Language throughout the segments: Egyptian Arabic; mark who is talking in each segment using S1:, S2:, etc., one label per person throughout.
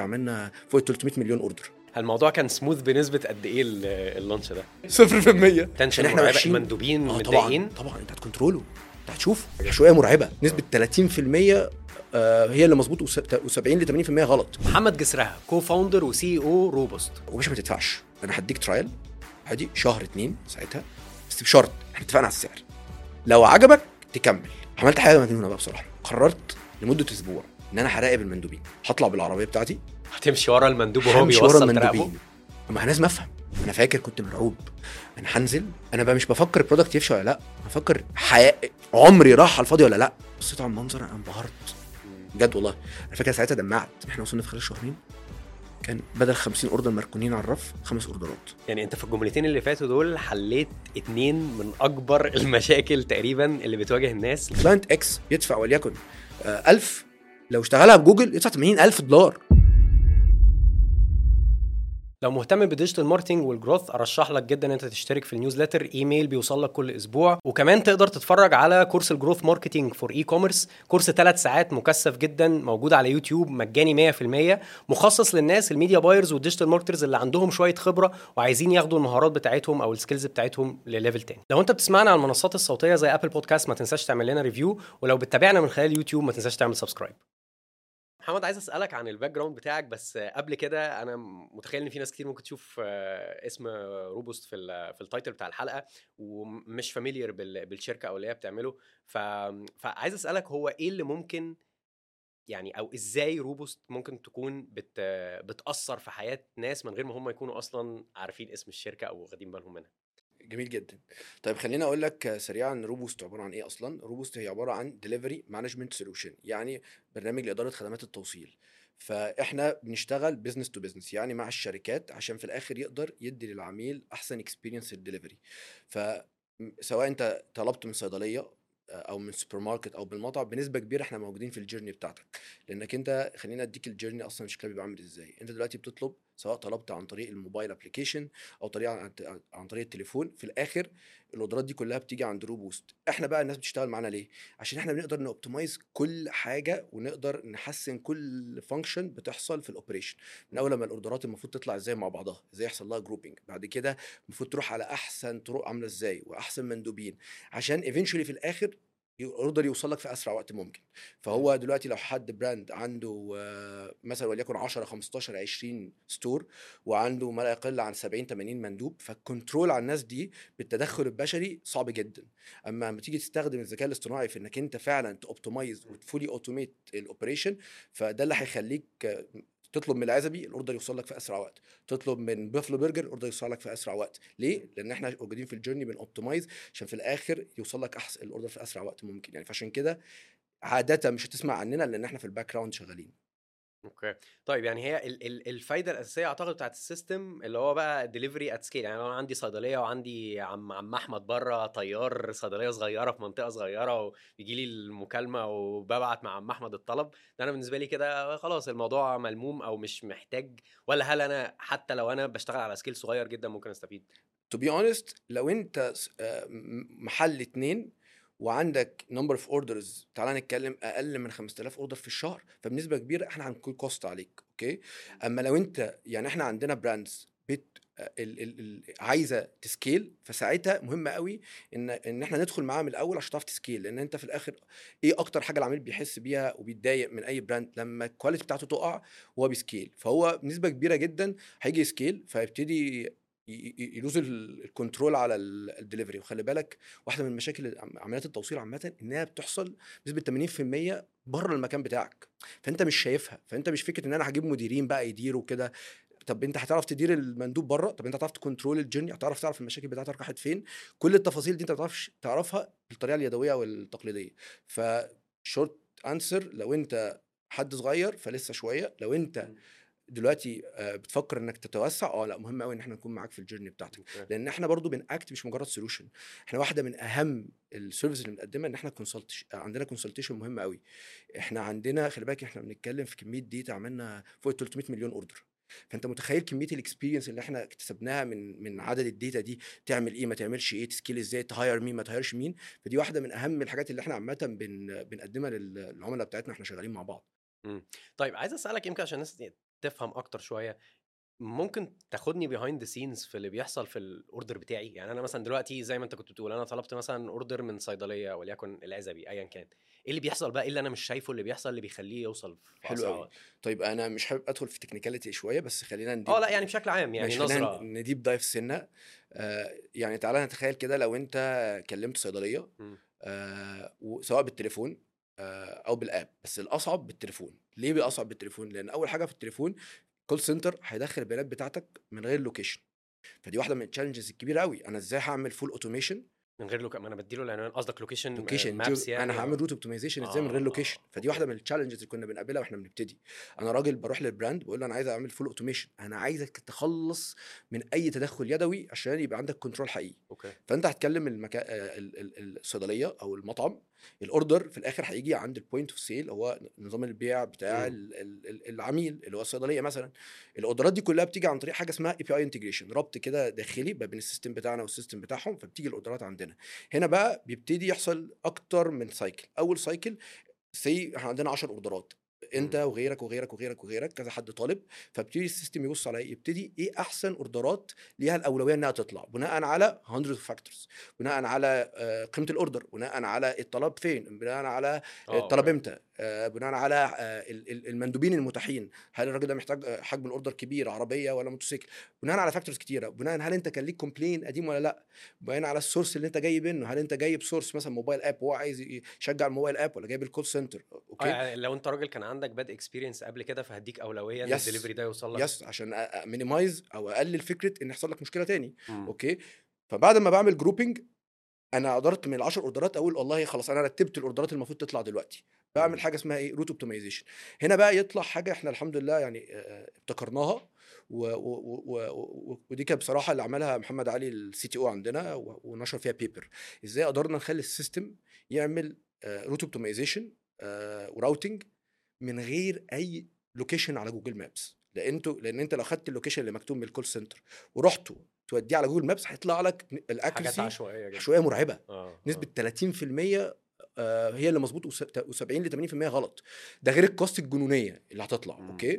S1: عملنا فوق 300 مليون اوردر
S2: الموضوع كان سموث بنسبه قد ايه ال- اللانش ده
S1: 0%
S2: تنشن
S1: احنا
S2: مرعبة،
S1: وحشين.
S2: المندوبين
S1: آه
S2: متضايقين
S1: طبعا طبعا انت هتكنترولو انت هتشوف شويه مرعبه نسبه 30% آه، هي اللي مظبوط و70 ل 80% غلط
S2: محمد جسرها كو فاوندر وسي او روبوست
S1: وباشا ما تدفعش انا هديك ترايل عادي شهر اتنين ساعتها بس بشرط احنا اتفقنا على السعر لو عجبك تكمل عملت حاجه مجنونه بقى بصراحه قررت لمده اسبوع ان انا هراقب المندوبين هطلع بالعربيه بتاعتي
S2: هتمشي ورا المندوب وهو
S1: همشي ورا
S2: بيوصل تراقبه
S1: المندوبين اما لازم افهم انا فاكر كنت مرعوب انا هنزل انا بقى مش بفكر البرودكت يفشل ولا لا بفكر حياة عمري راح على الفاضي ولا لا بصيت على المنظر انا انبهرت بجد والله انا فاكر ساعتها دمعت احنا وصلنا في خلال شهرين كان بدل 50 اوردر مركونين على الرف خمس اوردرات
S2: يعني انت في الجملتين اللي فاتوا دول حليت اتنين من اكبر المشاكل تقريبا اللي بتواجه الناس
S1: كلاينت اكس يدفع وليكن آه 1000 لو اشتغلها بجوجل يدفع 80000 دولار
S2: لو مهتم بالديجيتال ماركتنج والجروث ارشح لك جدا ان انت تشترك في النيوزليتر ايميل بيوصل لك كل اسبوع وكمان تقدر تتفرج على كورس الجروث ماركتنج فور اي كوميرس كورس ثلاث ساعات مكثف جدا موجود على يوتيوب مجاني 100% مخصص للناس الميديا بايرز والديجيتال ماركترز اللي عندهم شويه خبره وعايزين ياخدوا المهارات بتاعتهم او السكيلز بتاعتهم لليفل تاني لو انت بتسمعنا على المنصات الصوتيه زي ابل بودكاست ما تنساش تعمل لنا ريفيو ولو بتتابعنا من خلال يوتيوب ما تنساش تعمل سبسكرايب محمد عايز اسالك عن الباك جراوند بتاعك بس قبل كده انا متخيل ان في ناس كتير ممكن تشوف آه، اسم روبوست في ال في التايتل بتاع الحلقه ومش فاميليار بالشركه او اللي هي بتعمله ف... فعايز اسالك هو ايه اللي ممكن يعني او ازاي روبوست ممكن تكون بت... بتاثر في حياه ناس من غير ما هم يكونوا اصلا عارفين اسم الشركه او واخدين بالهم منها
S1: جميل جدا طيب خليني اقول لك سريعا روبوست عباره عن ايه اصلا روبوست هي عباره عن ديليفري مانجمنت سولوشن يعني برنامج لاداره خدمات التوصيل فاحنا بنشتغل بزنس تو بزنس يعني مع الشركات عشان في الاخر يقدر يدي للعميل احسن اكسبيرينس الدليفري فسواء انت طلبت من صيدليه او من سوبر ماركت او بالمطعم بنسبه كبيره احنا موجودين في الجيرني بتاعتك لانك انت خلينا اديك الجيرني اصلا شكلها بيبقى عامل ازاي انت دلوقتي بتطلب سواء طلبت عن طريق الموبايل ابلكيشن او طريقه عن, عن طريق التليفون في الاخر الاوردرات دي كلها بتيجي عند روبوست احنا بقى الناس بتشتغل معانا ليه عشان احنا بنقدر نوبتمايز كل حاجه ونقدر نحسن كل فانكشن بتحصل في الاوبريشن من اول ما الاوردرات المفروض تطلع ازاي مع بعضها ازاي يحصل لها جروبنج بعد كده المفروض تروح على احسن طرق عامله ازاي واحسن مندوبين عشان ايفينشولي في الاخر اوردر يوصل لك في اسرع وقت ممكن فهو دلوقتي لو حد براند عنده آه، مثلا وليكن 10 15 20 ستور وعنده ما لا يقل عن 70 80 مندوب فالكنترول على الناس دي بالتدخل البشري صعب جدا اما لما تيجي تستخدم الذكاء الاصطناعي في انك انت فعلا توبتمايز وتفولي اوتوميت الاوبريشن فده اللي هيخليك آه، تطلب من العزبي الاوردر يوصل لك في اسرع وقت تطلب من بافلو برجر الاوردر يوصل لك في اسرع وقت ليه لان احنا موجودين في الجيرني بنوبتمايز عشان في الاخر يوصل لك احسن الاوردر في اسرع وقت ممكن يعني فعشان كده عاده مش هتسمع عننا لان احنا في الباك جراوند شغالين
S2: اوكي طيب يعني هي ال- ال- الفايده الاساسيه اعتقد بتاعت السيستم اللي هو بقى ديليفري ات سكيل يعني لو انا عندي صيدليه وعندي عم عم احمد بره طيار صيدليه صغيره في منطقه صغيره ويجي لي المكالمه وببعت مع عم احمد الطلب ده انا بالنسبه لي كده خلاص الموضوع ملموم او مش محتاج ولا هل انا حتى لو انا بشتغل على سكيل صغير جدا ممكن استفيد
S1: تو بي اونست لو انت س- آه، م- محل اتنين وعندك نمبر اوف اوردرز تعالى نتكلم اقل من 5000 اوردر في الشهر فبنسبه كبيره احنا هنكون كوست عليك اوكي اما لو انت يعني احنا عندنا براندز بت آه، ال ال ال عايزه تسكيل فساعتها مهم قوي ان ان احنا ندخل معاها من الاول عشان تعرف تسكيل لان انت في الاخر ايه اكتر حاجه العميل بيحس بيها وبيتضايق من اي براند لما الكواليتي بتاعته تقع وهو بيسكيل فهو بنسبه كبيره جدا هيجي يسكيل فيبتدي ي- ي- يلوز ال- الكنترول على ال- الدليفري وخلي بالك واحده من مشاكل عم- عمليات التوصيل عامه انها بتحصل بنسبه 80% بره المكان بتاعك فانت مش شايفها فانت مش فكره ان انا هجيب مديرين بقى يديروا كده طب انت هتعرف تدير المندوب بره طب انت هتعرف تكنترول الجيرني هتعرف تعرف المشاكل بتاعتك راحت فين كل التفاصيل دي انت ما تعرفش تعرفها بالطريقه اليدويه او التقليديه فشورت انسر لو انت حد صغير فلسه شويه لو انت دلوقتي آه، بتفكر انك تتوسع اه لا مهم قوي ان احنا نكون معاك في الجيرني بتاعتك لان احنا برضو بنأكت مش مجرد سولوشن احنا واحده من اهم السيرفيس اللي بنقدمها ان احنا كونسلت عندنا كونسلتيشن مهم قوي احنا عندنا خلي بالك احنا بنتكلم في كميه ديتا عملنا فوق ال 300 مليون اوردر فانت متخيل كميه الاكسبيرينس اللي احنا اكتسبناها من من عدد الداتا دي تعمل ايه ما تعملش ايه تسكيل ازاي تهاير مين ما تهايرش مين فدي واحده من اهم الحاجات اللي احنا عامه بن بنقدمها لل- للعملاء بتاعتنا احنا شغالين مع بعض
S2: طيب عايز اسالك يمكن عشان الناس تفهم اكتر شويه ممكن تاخدني بيهايند ذا سينز في اللي بيحصل في الاوردر بتاعي يعني انا مثلا دلوقتي زي ما انت كنت بتقول انا طلبت مثلا اوردر من صيدليه وليكن العزبي ايا كان ايه اللي بيحصل بقى ايه اللي انا مش شايفه اللي بيحصل اللي بيخليه يوصل في
S1: حلو
S2: أسرع
S1: قوي
S2: وقت؟
S1: طيب انا مش حابب ادخل في تكنيكاليتي شويه بس خلينا نديب
S2: اه لا يعني بشكل عام يعني
S1: ماشي خلينا
S2: نظره
S1: نديب دايف سنه آه يعني تعالى نتخيل كده لو انت كلمت صيدليه
S2: مم.
S1: آه وسواء بالتليفون آه او بالاب بس الاصعب بالتليفون ليه بيأصعب بالتليفون لان اول حاجه في التليفون كول سنتر هيدخل البيانات بتاعتك من غير لوكيشن فدي واحده من التشالنجز الكبيره قوي انا ازاي هعمل فول اوتوميشن
S2: من غير لوك ما انا بديله العنوان قصدك لوكيشن
S1: لوكيشن
S2: مابس يعني
S1: انا هعمل روت اوبتمايزيشن ازاي من غير
S2: آه،
S1: لوكيشن
S2: آه،
S1: فدي
S2: أوكي.
S1: واحده من التشالنجز اللي كنا بنقابلها واحنا بنبتدي انا راجل بروح للبراند بقول له انا عايز اعمل فول اوتوميشن انا عايزك تخلص من اي تدخل يدوي عشان يبقى عندك كنترول حقيقي
S2: اوكي
S1: فانت هتكلم المكا... آه، ال- ال- الصيدليه او المطعم الاوردر في الاخر هيجي عند البوينت اوف سيل هو نظام البيع بتاع
S2: مم.
S1: ال- ال- ال- العميل اللي هو الصيدليه مثلا الاوردرات دي كلها بتيجي عن طريق حاجه اسمها اي بي اي انتجريشن ربط كده داخلي ما بين السيستم بتاعنا والسيستم بتاعهم فبتيجي الاوردرات عندنا هنا بقى بيبتدي يحصل اكتر من سايكل اول سايكل سي احنا عندنا 10 اوردرات انت
S2: مم.
S1: وغيرك وغيرك وغيرك وغيرك كذا حد طالب فبتدي السيستم يبص على ايه يبتدي ايه احسن اوردرات ليها الاولويه انها تطلع بناء على 100 فاكتورز بناء على آه، قيمه الاوردر بناء على الطلب فين بناء على
S2: آه،
S1: الطلب
S2: أوكي.
S1: امتى آه، بناء على آه، ال- ال- المندوبين المتاحين هل الراجل ده محتاج آه، حجم الاوردر كبير عربيه ولا موتوسيكل بناء على فاكتورز كتيره بناء هل انت كان ليك كومبلين قديم ولا لا بناء على السورس اللي انت جاي منه هل انت جايب سورس مثلا موبايل اب هو عايز يشجع الموبايل اب ولا جايب الكول سنتر
S2: اه
S1: اوكي
S2: يعني لو انت راجل كان عندك باد اكسبيرينس قبل كده فهديك اولويه ان
S1: يس.
S2: الدليفري ده يوصل لك
S1: يس عشان مينيمايز او اقلل فكره ان يحصل لك مشكله تاني
S2: مم.
S1: اوكي فبعد ما بعمل جروبنج انا قدرت من ال10 اوردرات اقول والله خلاص انا رتبت الاوردرات المفروض تطلع دلوقتي بعمل
S2: مم.
S1: حاجه اسمها ايه روت اوبتمايزيشن هنا بقى يطلع حاجه احنا الحمد لله يعني آه، ابتكرناها و و و و ودي كانت بصراحه اللي عملها محمد علي السي تي او عندنا و- ونشر فيها بيبر ازاي قدرنا نخلي السيستم يعمل روت اوبتمايزيشن وراوتنج من غير اي لوكيشن على جوجل مابس لانتوا لان انت لو خدت اللوكيشن اللي مكتوب من الكول سنتر ورحته توديه على جوجل مابس هيطلع لك
S2: حاجات
S1: الاكيرسي
S2: عشوائيه جدا
S1: شويه مرعبه
S2: اه
S1: نسبه 30% آه، هي اللي مظبوط و70 ل 80% غلط ده غير الكوست الجنونيه اللي هتطلع
S2: مم.
S1: اوكي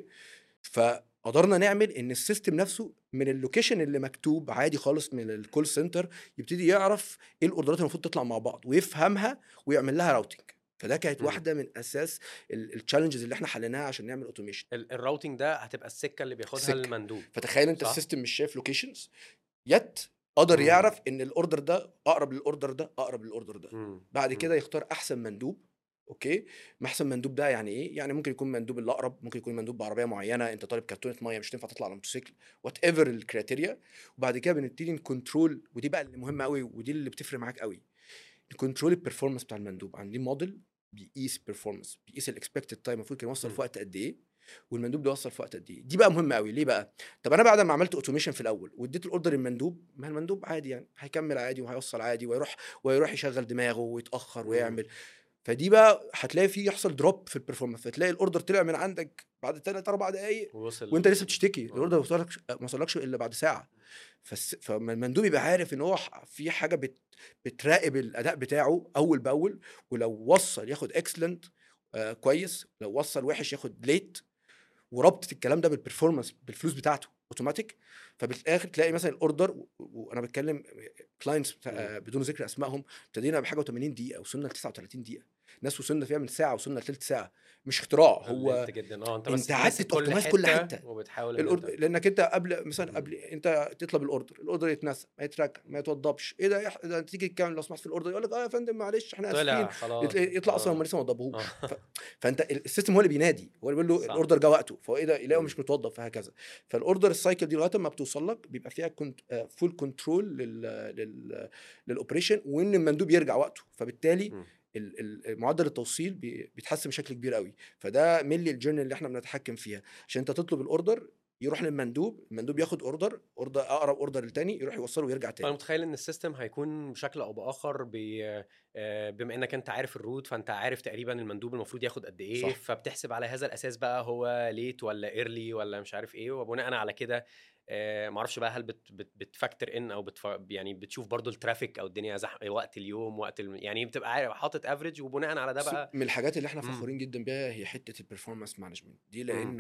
S1: فقدرنا نعمل ان السيستم نفسه من اللوكيشن اللي مكتوب عادي خالص من الكول سنتر يبتدي يعرف ايه الاوردرات المفروض تطلع مع بعض ويفهمها ويعمل لها راوتنج فده كانت
S2: مم.
S1: واحده من اساس التشالنجز اللي احنا حليناها عشان نعمل اوتوميشن
S2: ال- الراوتنج ده هتبقى السكه اللي بياخدها
S1: السكة.
S2: المندوب
S1: فتخيل انت
S2: صح.
S1: السيستم مش شايف لوكيشنز يت قدر
S2: مم.
S1: يعرف ان الاوردر ده اقرب للاوردر ده اقرب للاوردر ده
S2: مم.
S1: بعد
S2: مم.
S1: كده يختار احسن مندوب اوكي ما احسن مندوب ده يعني ايه يعني ممكن يكون مندوب الاقرب ممكن يكون مندوب بعربيه معينه انت طالب كرتونه ميه مش هتنفع تطلع على موتوسيكل وات ايفر الكريتيريا وبعد كده بنبتدي نكنترول ودي بقى اللي مهمه قوي ودي اللي بتفرق معاك قوي نكنترول البرفورمانس بتاع المندوب عندي موديل بيقيس البرفورمانس بيقيس الاكسبكتد تايم المفروض كان يوصل
S2: مم.
S1: في وقت قد ايه والمندوب ده وصل في وقت قد ايه دي بقى مهمه قوي ليه بقى طب انا بعد ما عملت اوتوميشن في الاول واديت الاوردر للمندوب ما المندوب عادي يعني هيكمل عادي وهيوصل عادي ويروح ويروح يشغل دماغه ويتاخر
S2: مم.
S1: ويعمل فدي بقى هتلاقي فيه يحصل دروب في البرفورمانس فتلاقي الاوردر طلع من عندك بعد 3 4 دقائق
S2: ووصل
S1: وانت لسه بتشتكي
S2: آه.
S1: الاوردر ما وصلكش ما وصلكش الا بعد ساعه فس... فالمندوب يبقى عارف ان هو ح- في حاجه بت... بتراقب الاداء بتاعه اول باول ولو وصل ياخد اكسلنت آه كويس لو وصل وحش ياخد ليت وربط الكلام ده بالبرفورمانس بالفلوس بتاعته اوتوماتيك فبالاخر تلاقي مثلا الاوردر و- وانا بتكلم كلاينتس بدون ذكر اسمائهم ابتدينا بحاجه و80 دقيقه وصلنا ل 39 دقيقه ناس وصلنا فيها من ساعه وصلنا لثلث ساعه مش اختراع هو
S2: قللت جدا اه انت
S1: انت
S2: بس
S1: قعدت
S2: ماسك
S1: تoptimize كل حتة.
S2: وبتحاول إن
S1: الأوردر
S2: انت
S1: لانك انت قبل مثلا
S2: مم.
S1: قبل انت تطلب الاوردر الاوردر يتنسى ما يتركن ما يتوضبش ايه ده يح... ده انت تيجي تكمل لو سمحت في الاوردر يقول لك اه يا فندم معلش احنا
S2: طلع
S1: اسفين
S2: خلاص
S1: يطلع, يطلع اصلا
S2: آه.
S1: هم لسه ما وضبوهوش
S2: آه.
S1: ف... فانت ال- السيستم هو اللي بينادي هو اللي بيقول له
S2: صح.
S1: الاوردر جه وقته فهو ايه ده يلاقيه
S2: مم.
S1: مش متوضب فهكذا فالاوردر السايكل دي لغايه ما بتوصل لك بيبقى فيها كنت فول كنترول لل لل للاوبريشن وان المندوب يرجع وقته فبالتالي
S2: مم.
S1: ال- ال- معدل التوصيل بي- بيتحسن بشكل كبير قوي فده ملي الجيرني اللي احنا بنتحكم فيها عشان انت تطلب الاوردر يروح للمندوب المندوب ياخد اوردر اوردر اقرب اوردر للتاني يروح يوصله ويرجع
S2: انا
S1: تاني
S2: متخيل ان السيستم هيكون بشكل او باخر بي آه، بما انك انت عارف الروت فانت عارف تقريبا المندوب المفروض ياخد قد ايه
S1: صح.
S2: فبتحسب على هذا الاساس بقى هو ليت ولا ايرلي ولا مش عارف ايه وبناء على كده آه، معرفش بقى هل بت بت بتفكتر ان او بتف... يعني بتشوف برضو الترافيك او الدنيا زح... وقت اليوم وقت الم... يعني بتبقى عارف حاطط افريج وبناء على ده
S1: بس
S2: بقى
S1: من الحاجات اللي احنا
S2: مم.
S1: فخورين جدا بيها هي حته البرفورمانس مانجمنت دي لانه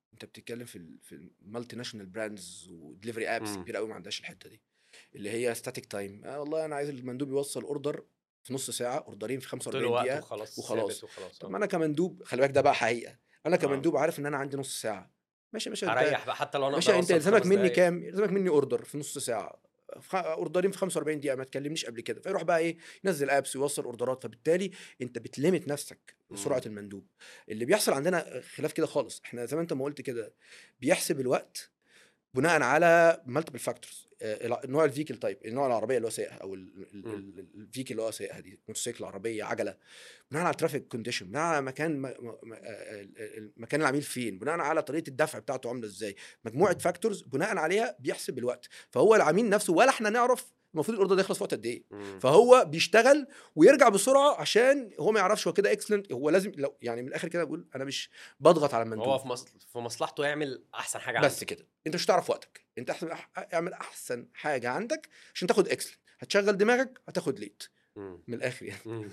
S1: انت بتتكلم في ال في المالتي ناشونال براندز ودليفري ابس
S2: مم.
S1: كتير قوي ما عندهاش الحته دي اللي هي ستاتيك تايم آه والله انا عايز المندوب يوصل اوردر في نص ساعه اوردرين في
S2: قلت له
S1: 45
S2: وقت
S1: دقيقه
S2: وخلاص
S1: وخلاص.
S2: ثابت وخلاص
S1: طب
S2: آه.
S1: ما انا كمندوب خلي بالك ده بقى حقيقه انا
S2: آه.
S1: كمندوب عارف ان انا عندي نص ساعه ماشي يا باشا انت
S2: اريح بقى حتى لو انا
S1: باشا
S2: أقدر
S1: انت
S2: أوصل
S1: يلزمك
S2: خمس
S1: مني
S2: دقايق.
S1: كام يلزمك مني اوردر في نص ساعه خ- اوردرين في 45 دقيقه ما تكلمنيش قبل كده فيروح بقى ايه ينزل ابس ويوصل اوردرات فبالتالي انت بتليمت نفسك لسرعه
S2: مم.
S1: المندوب اللي بيحصل عندنا خلاف كده خالص احنا زي ما انت ما قلت كده بيحسب الوقت بناء على مالتيبل فاكتورز نوع الفيكل تايب النوع العربيه اللي هو سايقها او
S2: مم.
S1: الفيكل اللي هو سايقها دي موتوسيكل عربيه عجله بناء على الترافيك كونديشن بناء على مكان م- م- م- آه، ال- ال- مكان العميل فين بناء على طريقه الدفع بتاعته عامله ازاي مجموعه فاكتورز بناء عليها بيحسب الوقت فهو العميل نفسه ولا احنا نعرف المفروض الاوردر ده يخلص في وقت قد ايه
S2: مم.
S1: فهو بيشتغل ويرجع بسرعه عشان هو ما يعرفش هو كده اكسلنت هو لازم لو يعني من الاخر كده بقول انا مش بضغط على المندوب
S2: هو في مصل... في مصلحته يعمل احسن حاجه
S1: بس كده انت مش هتعرف وقتك انت احسن اعمل احسن حاجه عندك عشان تاخد اكسلنت هتشغل دماغك هتاخد ليت
S2: عنده
S1: من الاخر يعني
S2: مم.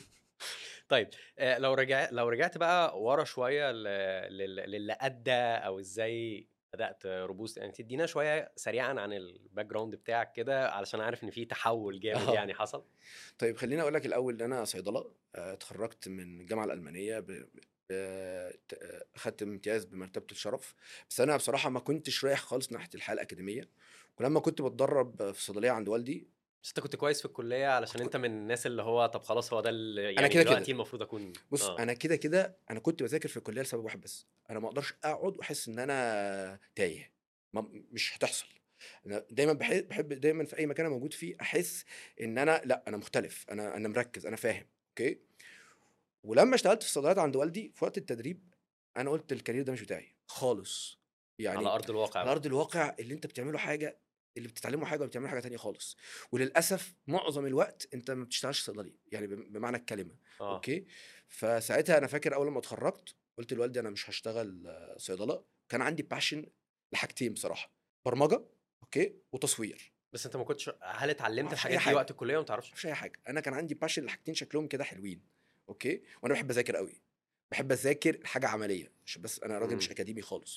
S2: طيب آه، لو رجع لو رجعت بقى ورا شويه ل- لل- للي ادى او ازاي بدات روبوست يعني تدينا شويه سريعا عن الباك جراوند بتاعك كده علشان عارف ان في تحول جامد
S1: آه.
S2: يعني حصل
S1: طيب خليني اقول لك الاول ان انا صيدله آه، اتخرجت من الجامعه الالمانيه ب... ب... ت- آه، اخدت امتياز بمرتبه الشرف بس انا بصراحه ما كنتش رايح خالص ناحيه الحياه الاكاديميه ولما كنت بتدرب في صيدليه عند والدي
S2: بس انت كنت كويس في الكليه علشان انت من الناس اللي هو طب خلاص هو ده اللي يعني
S1: أنا كده
S2: دلوقتي
S1: كده.
S2: المفروض اكون
S1: بص
S2: آه.
S1: انا كده كده انا كنت بذاكر في الكليه لسبب واحد بس انا ما اقدرش اقعد واحس ان انا تايه ما مش هتحصل انا دايما بحب, بحب دايما في اي مكان انا موجود فيه احس ان انا لا انا مختلف انا انا مركز انا فاهم اوكي ولما اشتغلت في الصيدليات عند والدي في وقت التدريب انا قلت الكارير ده مش بتاعي خالص يعني
S2: على ارض الواقع
S1: على ارض الواقع اللي انت بتعمله حاجه اللي بتتعلمه حاجه وبتعمله حاجه تانية خالص وللاسف معظم الوقت انت ما بتشتغلش صيدلي يعني بم- بمعنى الكلمه
S2: آه.
S1: اوكي فساعتها انا فاكر اول ما اتخرجت قلت لوالدي انا مش هشتغل آه، صيدله كان عندي باشن لحاجتين بصراحه برمجه اوكي وتصوير
S2: بس انت ما كنتش هل اتعلمت
S1: معرفش
S2: الحاجات
S1: أي
S2: دي
S1: حاجة.
S2: وقت الكليه وما تعرفش
S1: مش اي حاجه انا كان عندي باشن لحاجتين شكلهم كده حلوين اوكي وانا بحب اذاكر قوي بحب اذاكر حاجه عمليه عشان بس انا راجل مش
S2: مم.
S1: اكاديمي خالص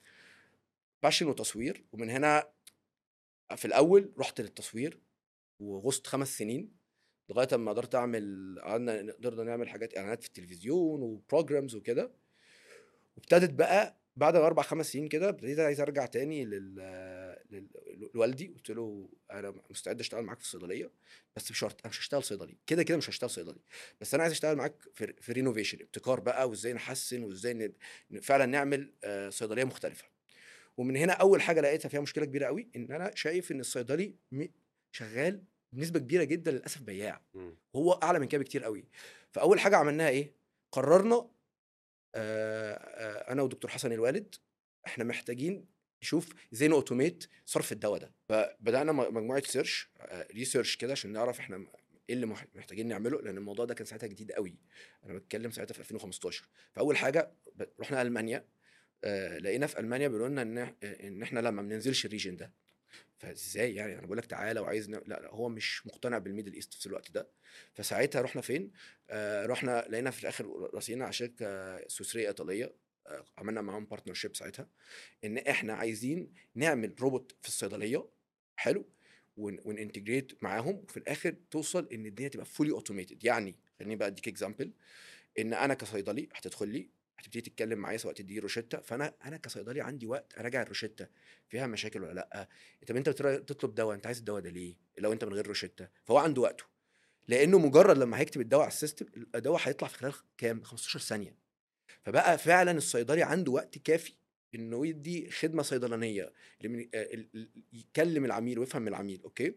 S1: باشن وتصوير ومن هنا في الاول رحت للتصوير وغصت خمس سنين لغايه اما قدرت اعمل قعدنا قدرنا نعمل حاجات اعلانات في التلفزيون وبروجرامز وكده وابتدت بقى بعد اربع خمس سنين كده ابتديت عايز ارجع تاني لل... لل... لوالدي قلت له انا مستعد اشتغل معاك في الصيدليه بس بشرط انا مش هشتغل صيدلي كده كده مش هشتغل صيدلي بس انا عايز اشتغل معاك في, في رينوفيشن ابتكار بقى وازاي نحسن وازاي ن... ن- فعلا نعمل آه، صيدليه مختلفه ومن هنا اول حاجه لقيتها فيها مشكله كبيره قوي ان انا شايف ان الصيدلي م- شغال بنسبه كبيره جدا للاسف بياع
S2: مم.
S1: وهو اعلى من كده بكتير قوي فاول حاجه عملناها ايه قررنا آه آه انا ودكتور حسن الوالد احنا محتاجين نشوف ازاي نوتوميت صرف الدواء ده فبدانا م- مجموعه سيرش ريسيرش كده عشان نعرف احنا م- ايه اللي مح- محتاجين نعمله لان الموضوع ده كان ساعتها جديد قوي انا بتكلم ساعتها في 2015 فاول حاجه ب- رحنا المانيا آه لقينا في المانيا بيقولوا لنا ان إح- ان احنا لما ما بننزلش الريجن ده فازاي يعني انا بقول لك تعالى وعايز ن- لا, لا هو مش مقتنع بالميدل ايست في الوقت ده فساعتها رحنا فين آه رحنا لقينا في الاخر راسينا على شركه سويسريه ايطاليه آه عملنا معاهم بارتنرشيب ساعتها ان احنا عايزين نعمل روبوت في الصيدليه حلو ون ونانتجريت معاهم وفي الاخر توصل ان الدنيا تبقى فولي اوتوميتد يعني خليني بقى اديك اكزامبل ان انا كصيدلي هتدخل لي هتبتدي تتكلم معايا سواء تدي روشته فانا انا كصيدلي عندي وقت اراجع الروشته فيها مشاكل ولا لا طب انت بترا- تطلب دواء انت عايز الدواء ده ليه لو انت من غير روشته فهو عنده وقته لانه مجرد لما هيكتب الدواء على السيستم الدواء هيطلع في خلال كام 15 ثانيه فبقى فعلا الصيدلي عنده وقت كافي انه يدي خدمه صيدلانيه اللي من- آه، ال- ال- يكلم العميل ويفهم من العميل اوكي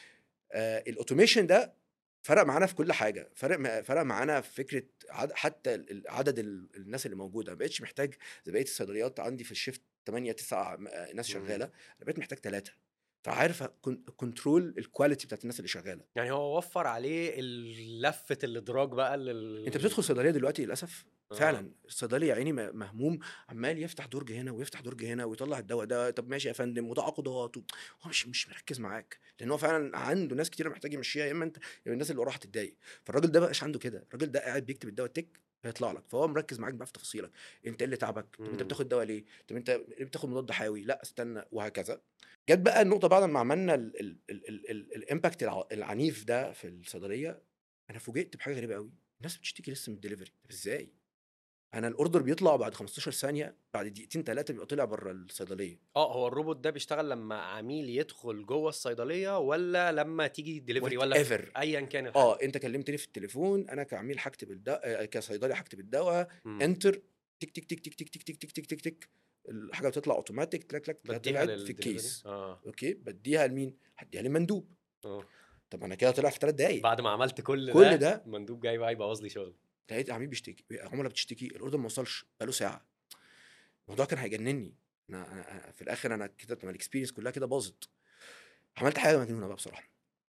S1: آه الاوتوميشن ده فرق معانا في كل حاجه فرق مع- فرق معانا في فكره عد حتى ال- ال- عدد ال- الناس اللي موجوده ما بقتش محتاج زي بقيه الصيدليات عندي في الشيفت 8 9 ناس
S2: مم.
S1: شغاله انا بقيت محتاج ثلاثه فعارف كنترول الكواليتي بتاعت الناس اللي شغاله
S2: يعني هو وفر عليه لفه الادراج بقى لل...
S1: انت بتدخل صيدليه دلوقتي للاسف
S2: آه.
S1: فعلا الصيدلي يا عيني م- مهموم عمال يفتح درج هنا ويفتح درج هنا ويطلع الدواء ده طب ماشي يا فندم وتعاقدات و- هو مش مش مركز معاك لان هو فعلا عنده ناس كتير محتاج يمشيها يا اما انت يا الناس اللي وراها هتتضايق فالراجل ده بقاش عنده كده الراجل ده قاعد بيكتب الدواء تك هيطلع لك فهو مركز معاك بقى في تفاصيلك انت ايه اللي تعبك طب انت
S2: مم.
S1: بتاخد دواء ليه طب انت ليه بتاخد مضاد حيوي لا استنى وهكذا جت بقى النقطه بعد ما عملنا ال- ال- ال- ال- ال- الامباكت الع- العنيف ده في الصيدليه انا فوجئت بحاجه غريبه قوي الناس بتشتكي لسه من الدليفري طب ازاي انا الاوردر بيطلع بعد 15 ثانيه بعد دقيقتين ثلاثه بيبقى طلع بره الصيدليه
S2: اه هو الروبوت ده بيشتغل لما عميل يدخل جوه الصيدليه ولا لما تيجي ديليفري ولا
S1: Whatever.
S2: ايا كان الحاجة.
S1: اه انت كلمتني في التليفون انا كعميل هكتب الدواء كصيدلي هكتب الدواء
S2: مم.
S1: انتر تك تك تك تك تك تك تك تك تك تك تك الحاجه بتطلع اوتوماتيك تلاك تلاك
S2: بديها
S1: طلعت في
S2: للدليفري.
S1: الكيس
S2: اه
S1: اوكي بديها لمين؟ هديها للمندوب
S2: اه
S1: طب انا كده طلع في ثلاث دقايق
S2: بعد ما عملت كل,
S1: كل
S2: ده
S1: ده.
S2: مندوب جاي بقى يبوظ لي شغل
S1: لقيت عميل بيشتكي عملاء بتشتكي الاوردر ما وصلش بقاله ساعه الموضوع كان هيجنني انا أنا- أنا في الاخر انا كده طب الاكسبيرينس كلها كده باظت عملت حاجه مجنونه بقى بصراحه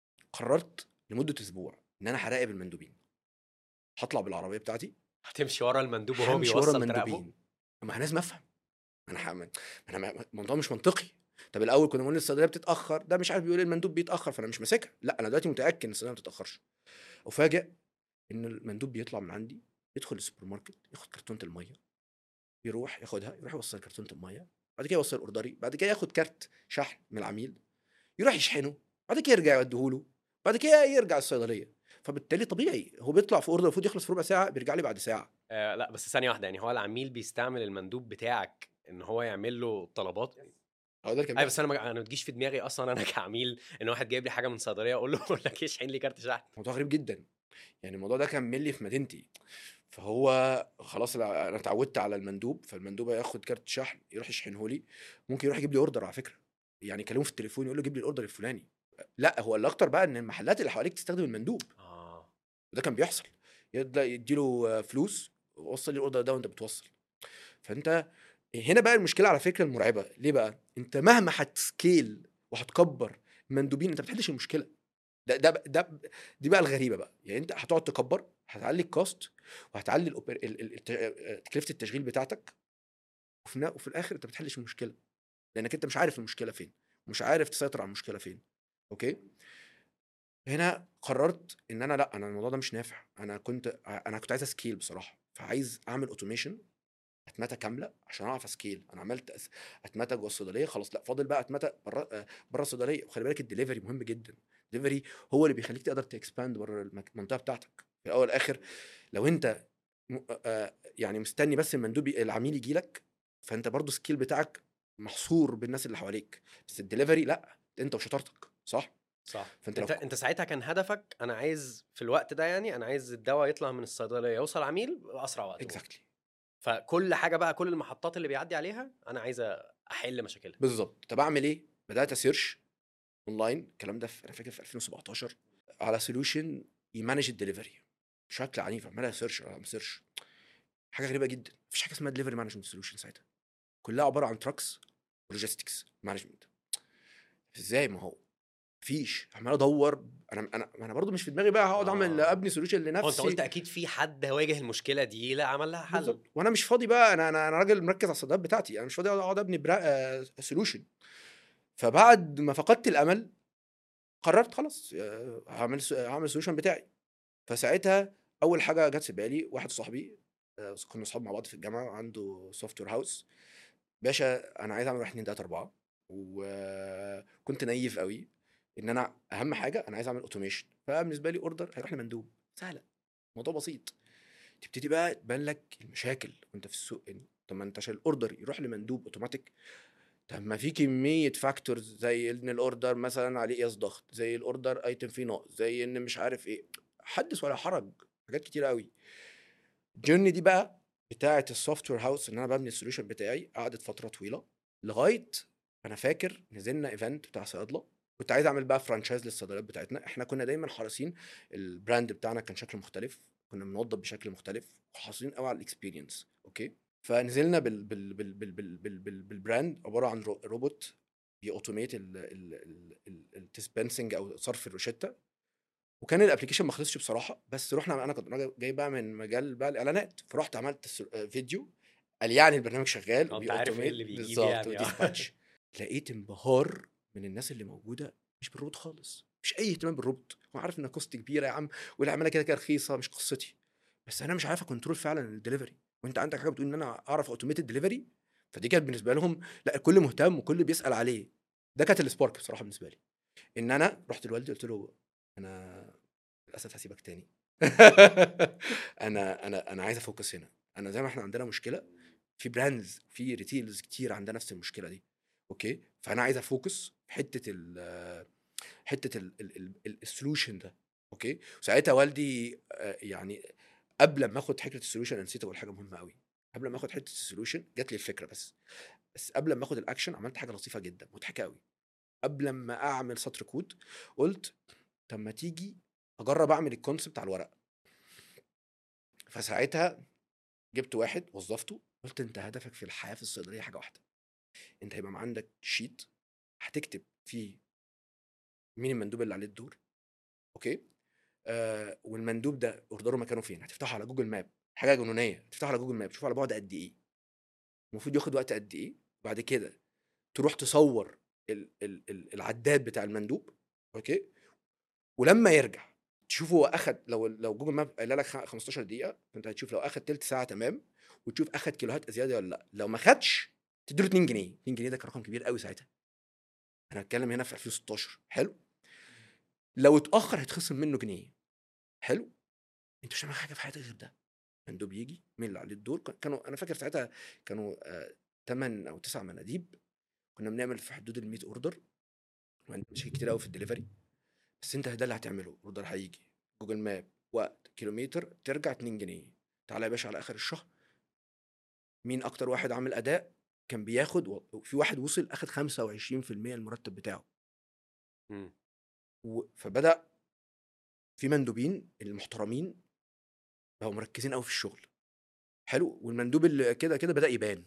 S1: قررت لمده اسبوع ان انا هراقب المندوبين هطلع بالعربيه بتاعتي
S2: هتمشي ورا المندوب وهو
S1: همشي ورا
S2: بيوصل تراقبه
S1: المندوبين ما انا لازم افهم انا ح... ما انا ما- الموضوع مش منطقي طب الاول كنا بنقول الصيدليه بتتاخر ده مش عارف بيقول المندوب بيتاخر فانا مش ماسكها لا انا دلوقتي متاكد ان الصيدليه ما بتتاخرش افاجئ ان المندوب بيطلع من عندي يدخل السوبر ماركت ياخد كرتونه الميه يروح ياخدها يروح يوصل كرتونه الميه بعد كده يوصل الاوردري بعد كده ياخد كارت شحن من العميل يروح يشحنه بعد كده يرجع يوديهوله بعد كده يرجع الصيدليه فبالتالي طبيعي هو بيطلع في اوردر المفروض يخلص في ربع ساعه بيرجع لي بعد ساعه
S2: آه لا بس ثانيه واحده يعني هو العميل بيستعمل المندوب بتاعك ان هو يعمل له طلبات
S1: هو ده اللي كان
S2: ايوه بس انا ما انا ما تجيش في دماغي اصلا انا كعميل ان واحد جايب لي حاجه من صيدليه اقول له اقول لك اشحن لي كارت شحن
S1: موضوع غريب جدا يعني الموضوع ده كان ملي في مدينتي فهو خلاص انا أنا اتعودت على المندوب فالمندوب هياخد كارت شحن يروح يشحنه لي ممكن يروح يجيب لي اوردر على فكره يعني يكلمه في التليفون يقول له جيب لي الاوردر الفلاني لا هو اللي اكتر بقى ان المحلات اللي حواليك تستخدم المندوب
S2: اه
S1: وده كان بيحصل يدي يديله فلوس وصل لي الاوردر ده وانت بتوصل فانت هنا بقى المشكله على فكره المرعبه ليه بقى انت مهما هتسكيل وهتكبر المندوبين انت ما بتحلش المشكله ده ده ده دي بقى الغريبه بقى يعني انت هتقعد تكبر هتعلي الكوست وهتعلي الأوبر... ال... ال... الت- تكلفه التشغيل بتاعتك وفي, نا- وفي الاخر انت ما بتحلش المشكله لانك انت مش عارف المشكله فين ومش عارف تسيطر على المشكله فين اوكي هنا قررت ان انا لا انا الموضوع ده مش نافع انا كنت انا كنت عايز اسكيل بصراحه فعايز اعمل اوتوميشن اتمته كامله عشان اعرف اسكيل انا عملت أس- اتمته جوه الصيدليه خلاص لا فاضل بقى اتمته بره بره الصيدليه وخلي بالك الدليفري مهم جدا الدليفري هو اللي بيخليك تقدر تكسباند بره المك- المنطقه بتاعتك في الاول والاخر لو انت م- آه، يعني مستني بس المندوب ي- العميل يجي لك فانت برضو السكيل بتاعك محصور بالناس اللي حواليك بس الدليفري لا انت وشطارتك صح
S2: صح
S1: فانت
S2: انت
S1: لو
S2: انت ساعتها كان هدفك انا عايز في الوقت ده يعني انا عايز الدواء يطلع من الصيدليه يوصل عميل باسرع وقت
S1: اكزاكتلي
S2: فكل حاجه بقى كل المحطات اللي بيعدي عليها انا عايز احل مشاكلها
S1: بالظبط طب اعمل ايه بدات اسيرش اونلاين الكلام ده في انا فاكر في 2017 على سوليوشن يمانج الدليفري بشكل عنيف عمال اسيرش عمال سيرش حاجه غريبه جدا مفيش حاجه اسمها دليفري مانجمنت سوليوشن ساعتها كلها عباره عن تراكس ولوجيستكس مانجمنت ازاي ما هو مفيش عمال ادور انا انا انا برضو مش في دماغي بقى هقعد اعمل
S2: آه.
S1: ابني سوليوشن
S2: هو انت
S1: لنفسي
S2: قلت اكيد في حد واجه المشكله دي لا عمل لها حل
S1: بالظبط وانا مش فاضي بقى انا انا انا راجل مركز على الصيدليات بتاعتي انا مش فاضي اقعد ابني سوليوشن فبعد ما فقدت الامل قررت خلاص آه، هعمل س- هعمل السوليوشن بتاعي فساعتها اول حاجه جت في بالي واحد صاحبي آه، كنا اصحاب مع بعض في الجامعه عنده سوفت وير هاوس باشا انا عايز اعمل واحد اتنين تلاته اربعه وكنت نايف قوي ان انا اهم حاجه انا عايز اعمل اوتوميشن فبالنسبه لي اوردر هيروح لمندوب سهله موضوع بسيط تبتدي بقى تبان لك المشاكل وانت في السوق إن- طب ما انت عشان الاوردر يروح لمندوب اوتوماتيك طب ما في كميه فاكتورز زي ان الاوردر مثلا عليه قياس ضغط زي الاوردر ايتم فيه نقص زي ان مش عارف ايه حدث ولا حرج حاجات كتير قوي الجيرني دي بقى بتاعه السوفت وير هاوس ان انا ببني السوليوشن بتاعي قعدت فتره طويله لغايه انا فاكر نزلنا ايفنت بتاع صيادله كنت عايز اعمل بقى فرانشايز للصيدليات بتاعتنا احنا كنا دايما حريصين البراند بتاعنا كان شكله مختلف كنا بنوضب بشكل مختلف وحريصين قوي على الاكسبيرينس اوكي فنزلنا بال بال بال بال بال بال بال بالبراند عباره عن رو- روبوت بيأوتوميت الديسبنسنج او صرف الروشته وكان الابلكيشن ما خلصش بصراحه بس رحنا انا كنت راجل جاي بقى من مجال بقى الاعلانات فرحت عملت الس- فيديو قال يعني البرنامج شغال
S2: آه، أنت عارف إيه
S1: وبيأوتوميت
S2: اللي بيجي
S1: بالظبط
S2: يعني، آه.
S1: وديسباتش لقيت انبهار من الناس اللي موجوده مش بالروبوت خالص مش اي اهتمام بالروبوت هو عارف انها كوست كبيره يا عم والعماله كده كده رخيصه مش قصتي بس انا مش عارف اكنترول فعلا الدليفري وانت عندك حاجه بتقول ان انا اعرف اوتوميت الدليفري فدي كانت بالنسبه لهم لا الكل مهتم وكل بيسال عليه ده كانت السبارك بصراحه بالنسبه لي ان انا رحت لوالدي قلت له انا للاسف هسيبك تاني انا انا انا عايز افوكس هنا انا زي ما احنا عندنا مشكله في براندز في ريتيلز كتير عندها نفس المشكله دي اوكي فانا عايز افوكس في حته ال حته السولوشن ده اوكي ساعتها والدي آه، يعني قبل ما اخد حته السولوشن انا نسيت اقول حاجه مهمه قوي قبل ما اخد حته السولوشن جات لي الفكره بس بس قبل ما اخد الاكشن عملت حاجه لطيفه جدا مضحكه قوي قبل ما اعمل سطر كود قلت طب ما تيجي اجرب اعمل الكونسبت على الورق فساعتها جبت واحد وظفته قلت انت هدفك في الحياه في الصيدليه حاجه واحده انت هيبقى عندك شيت هتكتب فيه مين المندوب اللي عليه الدور اوكي آه والمندوب ده اوردره مكانه فين هتفتحه على جوجل ماب حاجه جنونيه تفتحه على جوجل ماب تشوف على بعد قد ايه المفروض ياخد وقت قد ايه بعد كده تروح تصور ال ال ال العداد بتاع المندوب اوكي ولما يرجع تشوف هو اخد لو لو جوجل ماب قال لك خ- 15 دقيقه فانت هتشوف لو اخد تلت ساعه تمام وتشوف اخد كيلوهات زياده ولا لا لو ما خدش تديله 2 جنيه 2 جنيه ده كان رقم كبير قوي ساعتها انا هتكلم هنا في 2016 حلو لو اتاخر هيتخصم منه جنيه حلو انت مش هتعمل حاجه في حياتك غير ده مندوب يجي مين اللي عليه الدور كان- كانوا انا فاكر ساعتها كانوا 8 او 9 مناديب كنا بنعمل في حدود ال 100 اوردر وعندنا مشاكل كتير قوي في الدليفري بس انت ده اللي هتعمله اوردر هيجي جوجل ماب وقت كيلومتر ترجع 2 جنيه تعالى يا باشا على اخر الشهر مين اكتر واحد عامل اداء كان بياخد وفي واحد وصل اخد 25% المرتب بتاعه
S2: مم.
S1: و- فبدا في مندوبين المحترمين بقوا مركزين قوي في الشغل حلو والمندوب اللي كده كده بدا يبان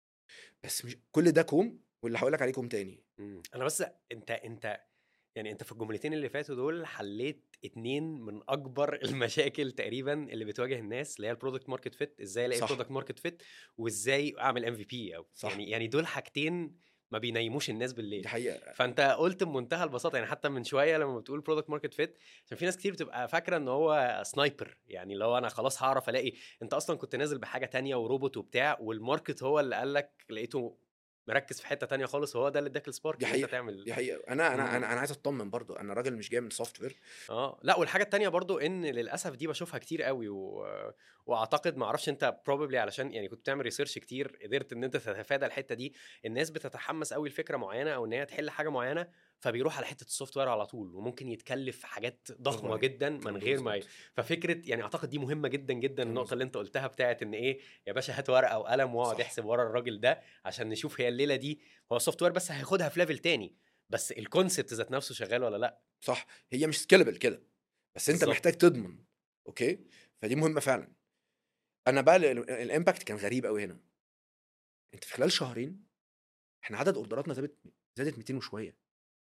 S1: بس مش كل ده كوم واللي هقول لك عليه كوم تاني
S2: مم. انا بس انت انت يعني انت في الجملتين اللي فاتوا دول حليت اتنين من اكبر المشاكل تقريبا اللي بتواجه الناس اللي هي البرودكت ماركت فيت ازاي الاقي
S1: صح.
S2: برودكت ماركت فيت وازاي اعمل ام في بي او
S1: صح.
S2: يعني يعني دول حاجتين ما بينيموش الناس بالليل
S1: دي حقيقه
S2: فانت قلت بمنتهى البساطه يعني حتى من شويه لما بتقول برودكت ماركت فيت عشان في ناس كتير بتبقى فاكره ان هو سنايبر يعني اللي هو انا خلاص هعرف الاقي انت اصلا كنت نازل بحاجه تانية وروبوت وبتاع والماركت هو اللي قال لك لقيته مركز في حته تانية خالص وهو ده اللي اداك السبارك
S1: دي
S2: ان انت
S1: حقيقة.
S2: تعمل
S1: دي حقيقه انا انا
S2: مم.
S1: انا, أنا عايز اطمن برضو انا راجل مش جاي من سوفت وير
S2: اه لا والحاجه التانية برضو ان للاسف دي بشوفها كتير قوي و... واعتقد ما اعرفش انت بروبلي علشان يعني كنت بتعمل ريسيرش كتير قدرت ان انت تتفادى الحته دي الناس بتتحمس قوي لفكره معينه او ان هي تحل حاجه معينه فبيروح على حته السوفت وير على طول وممكن يتكلف حاجات ضخمه
S1: عليك.
S2: جدا من
S1: كلام
S2: غير ما ي...
S1: مظبوط.
S2: ففكره يعني اعتقد دي مهمه جدا جدا
S1: كلام
S2: النقطه
S1: مظبوط.
S2: اللي انت قلتها بتاعت ان ايه يا باشا هات ورقه وقلم واقعد
S1: صح.
S2: احسب ورا الراجل ده عشان نشوف هي الليله دي هو السوفت وير بس هياخدها في ليفل تاني بس الكونسبت ذات نفسه شغال ولا لا
S1: صح هي مش سكيلبل كده بس انت
S2: بالظبط.
S1: محتاج تضمن اوكي فدي مهمه فعلا انا بقى ال- ال- الامباكت كان غريب قوي هنا انت في خلال شهرين احنا عدد اوردراتنا زادت زادت 200 وشويه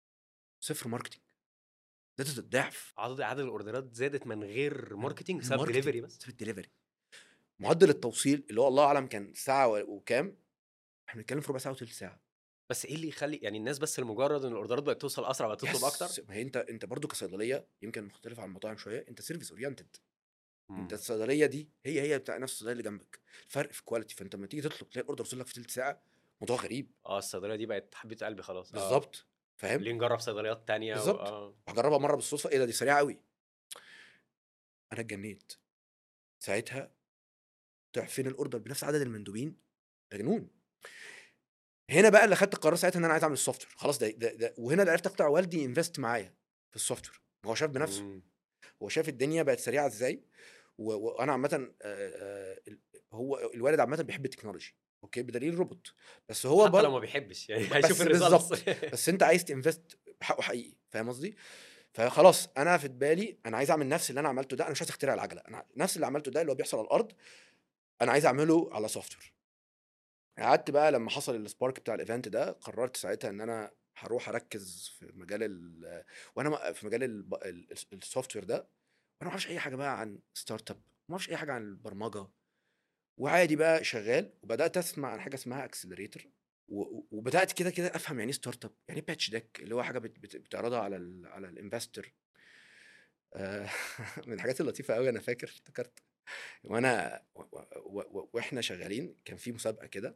S1: صفر ماركتنج زادت الضعف
S2: عدد عدد الاوردرات زادت من غير ماركتنج بسبب
S1: الماركتينج،
S2: دليفري بس
S1: بسبب الدليفري معدل التوصيل اللي هو الله اعلم كان ساعه و- وكام احنا بنتكلم في ربع ساعه وثلث ساعه
S2: بس ايه اللي يخلي يعني الناس بس لمجرد ان الاوردرات بقت توصل اسرع بقت تطلب
S1: يس،
S2: اكتر
S1: ما هي انت انت برضو كصيدليه يمكن مختلف عن المطاعم شويه انت سيرفيس اورينتد
S2: مم.
S1: انت الصيدليه دي هي هي بتاع نفس الصيدليه اللي جنبك فرق في كواليتي فانت لما تيجي تطلب تلاقي الاوردر وصل لك في ثلث ساعه موضوع غريب
S2: اه الصيدليه دي بقت حبيبه قلبي خلاص آه.
S1: بالظبط فاهم
S2: ليه نجرب صيدليات تانية و-
S1: بالظبط.
S2: آه.
S1: هجربها مره بالصدفه ايه ده دي سريعه قوي انا اتجنيت ساعتها ضعفين الاوردر بنفس عدد المندوبين ده جنون هنا بقى اللي خدت القرار ساعتها ان انا عايز اعمل السوفت وير خلاص ده, ده, ده وهنا اللي عرفت اقطع والدي انفست معايا في السوفت وير هو شاف بنفسه
S2: مم.
S1: هو شاف الدنيا بقت سريعه ازاي و- وانا عامه آه، آه، ال- هو الوالد عامه بيحب التكنولوجي اوكي بدليل الروبوت بس هو
S2: حتى
S1: بر-
S2: لو ما بيحبش يعني
S1: بس
S2: هيشوف
S1: بالظبط.
S2: الريزلتس
S1: بس انت عايز تنفست بحقه حقيقي فاهم قصدي فخلاص انا في بالي انا عايز اعمل نفس اللي انا عملته ده انا مش عايز اخترع العجله انا نفس اللي عملته ده اللي هو بيحصل على الارض انا عايز اعمله على سوفت وير قعدت بقى لما حصل السبارك بتاع الايفنت ده قررت ساعتها ان انا هروح اركز في مجال ال وانا م- في مجال ال- ال- السوفت وير ده وانا ما اعرفش اي حاجه بقى عن ستارت اب ما اعرفش اي حاجه عن البرمجه وعادي بقى شغال وبدات اسمع عن حاجه اسمها اكسلريتور وبدات كده كده افهم يعني ايه ستارت اب يعني ايه باتش ديك اللي هو حاجه بت- بت- بتعرضها على ال على الانفستور آه، من الحاجات اللطيفه قوي انا فاكر افتكرت وانا و- و- و- واحنا شغالين كان في مسابقه كده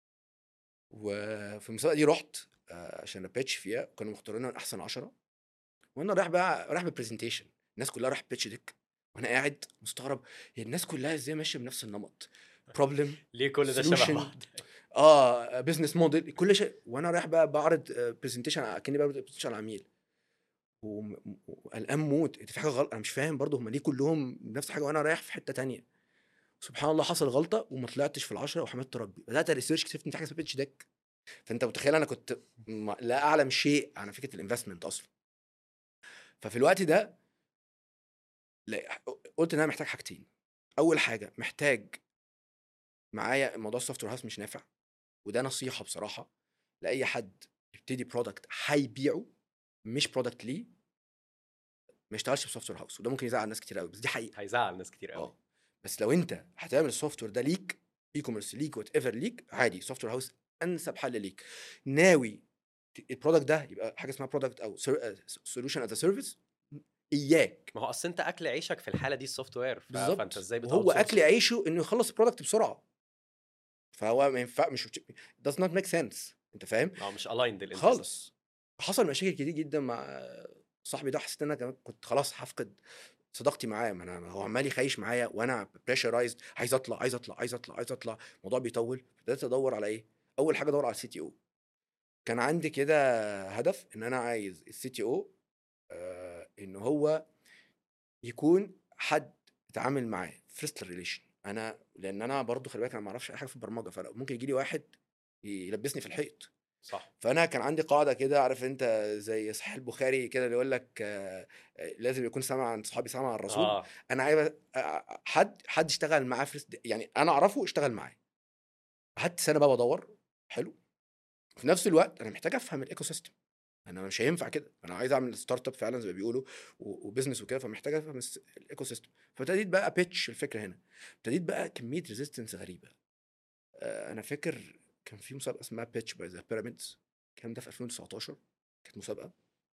S1: وفي المسابقه دي رحت آه، عشان ابيتش فيها كانوا مختارين من احسن عشرة وانا رايح بقى رايح ببرزنتيشن الناس كلها راح بيتش ديك وانا قاعد مستغرب هي الناس كلها ازاي ماشيه بنفس النمط بروبلم
S2: ليه كل ده شبه
S1: Solution.
S2: بعض
S1: اه بزنس موديل كل شيء وانا رايح بقى بعرض برزنتيشن اكني بعرض برزنتيشن على العميل وم- وقلقان موت انت في حاجه غلط انا مش فاهم برضه هم ليه كلهم نفس الحاجه وانا رايح في حته تانية سبحان الله حصل غلطه وما طلعتش في العشرة وحمدت ربي بدات ريسيرش اكتشفت ان في حاجه اسمها بيتش ديك فانت متخيل انا كنت م- لا اعلم شيء عن فكره الانفستمنت اصلا ففي الوقت ده لا- قلت ان انا محتاج حاجتين اول حاجه محتاج معايا موضوع السوفت وير هاوس مش نافع وده نصيحه بصراحه لاي حد يبتدي برودكت هيبيعه مش برودكت ليه ما يشتغلش بسوفت وير هاوس وده ممكن يزعل ناس كتير قوي بس دي حقيقه
S2: هيزعل ناس كتير قوي
S1: اه بس لو انت هتعمل السوفت وير ده ليك اي كوميرس ليك وات ايفر ليك عادي سوفت وير هاوس انسب حل ليك ناوي ت- البرودكت ده يبقى حاجه اسمها برودكت او سوليوشن از سيرفيس اياك
S2: ما هو اصل انت اكل عيشك في الحاله دي السوفت وير ف...
S1: بالظبط
S2: فانت ازاي
S1: وهو
S2: بتoutsource؟
S1: اكل عيشه انه يخلص البرودكت بسرعه فهو ما ينفع مش does not make sense انت فاهم
S2: اه مش الايند
S1: خالص حصل مشاكل كتير جدا مع صاحبي ده حسيت ان انا كمان كنت خلاص هفقد صداقتي معاه ما انا هو عمال يخيش معايا وانا بريشرايزد عايز اطلع عايز اطلع عايز اطلع عايز اطلع الموضوع بيطول بدات ادور على ايه اول حاجه ادور على السي تي او كان عندي كده هدف ان انا عايز السي تي او ان هو يكون حد اتعامل معاه فيرست ريليشن انا لان انا برضو خلي بالك انا ما اعرفش اي حاجه في البرمجه فممكن يجي لي واحد يلبسني في الحيط
S2: صح
S1: فانا كان عندي قاعده كده عارف انت زي صحيح البخاري كده اللي يقول لك آه، آه، لازم يكون سامع عن صحابي سامع عن الرسول
S2: اه
S1: انا عايز آه، حد حد اشتغل معاه في يعني انا اعرفه اشتغل معاه قعدت سنه بقى بدور حلو في نفس الوقت انا محتاج افهم الايكو سيستم انا مش هينفع كده انا عايز اعمل ستارت اب فعلا زي ما بيقولوا و- وبزنس وكده فمحتاج افهم الس- الايكو سيستم فابتديت بقى بيتش الفكره هنا ابتديت بقى كميه ريزيستنس غريبه آه، انا فاكر كان في مسابقه اسمها بيتش باي ذا بيراميدز الكلام ده في 2019 كانت مسابقه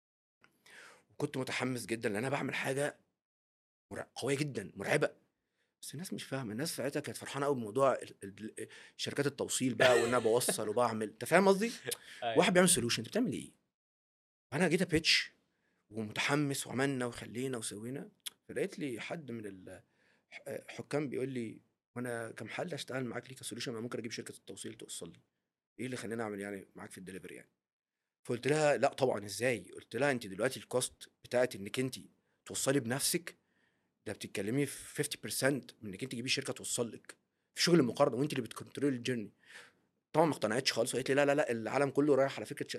S1: وكنت متحمس جدا لان انا بعمل حاجه مرع- قويه جدا مرعبه بس الناس مش فاهمه الناس ساعتها كانت فرحانه قوي بموضوع ال- ال- شركات التوصيل بقى وان انا بوصل وبعمل انت فاهم قصدي
S2: أيوة.
S1: واحد بيعمل سوليوشن انت بتعمل ايه فانا جيت ابيتش ومتحمس وعملنا وخلينا وسوينا فلقيت لي حد من الحكام بيقول لي وانا كمحل اشتغل معاك ليه كسوليوشن ما ممكن اجيب شركه التوصيل توصل لي ايه اللي خلاني اعمل يعني معاك في الدليفري يعني فقلت لها لا طبعا ازاي قلت لها انت دلوقتي الكوست بتاعت انك انت توصلي بنفسك ده بتتكلمي في 50% من انك انت تجيبي شركه توصل لك في شغل المقارنه وانت اللي بتكنترول الجيرني طبعا ما اقتنعتش خالص وقالت لي لا لا لا العالم كله رايح على فكره ش-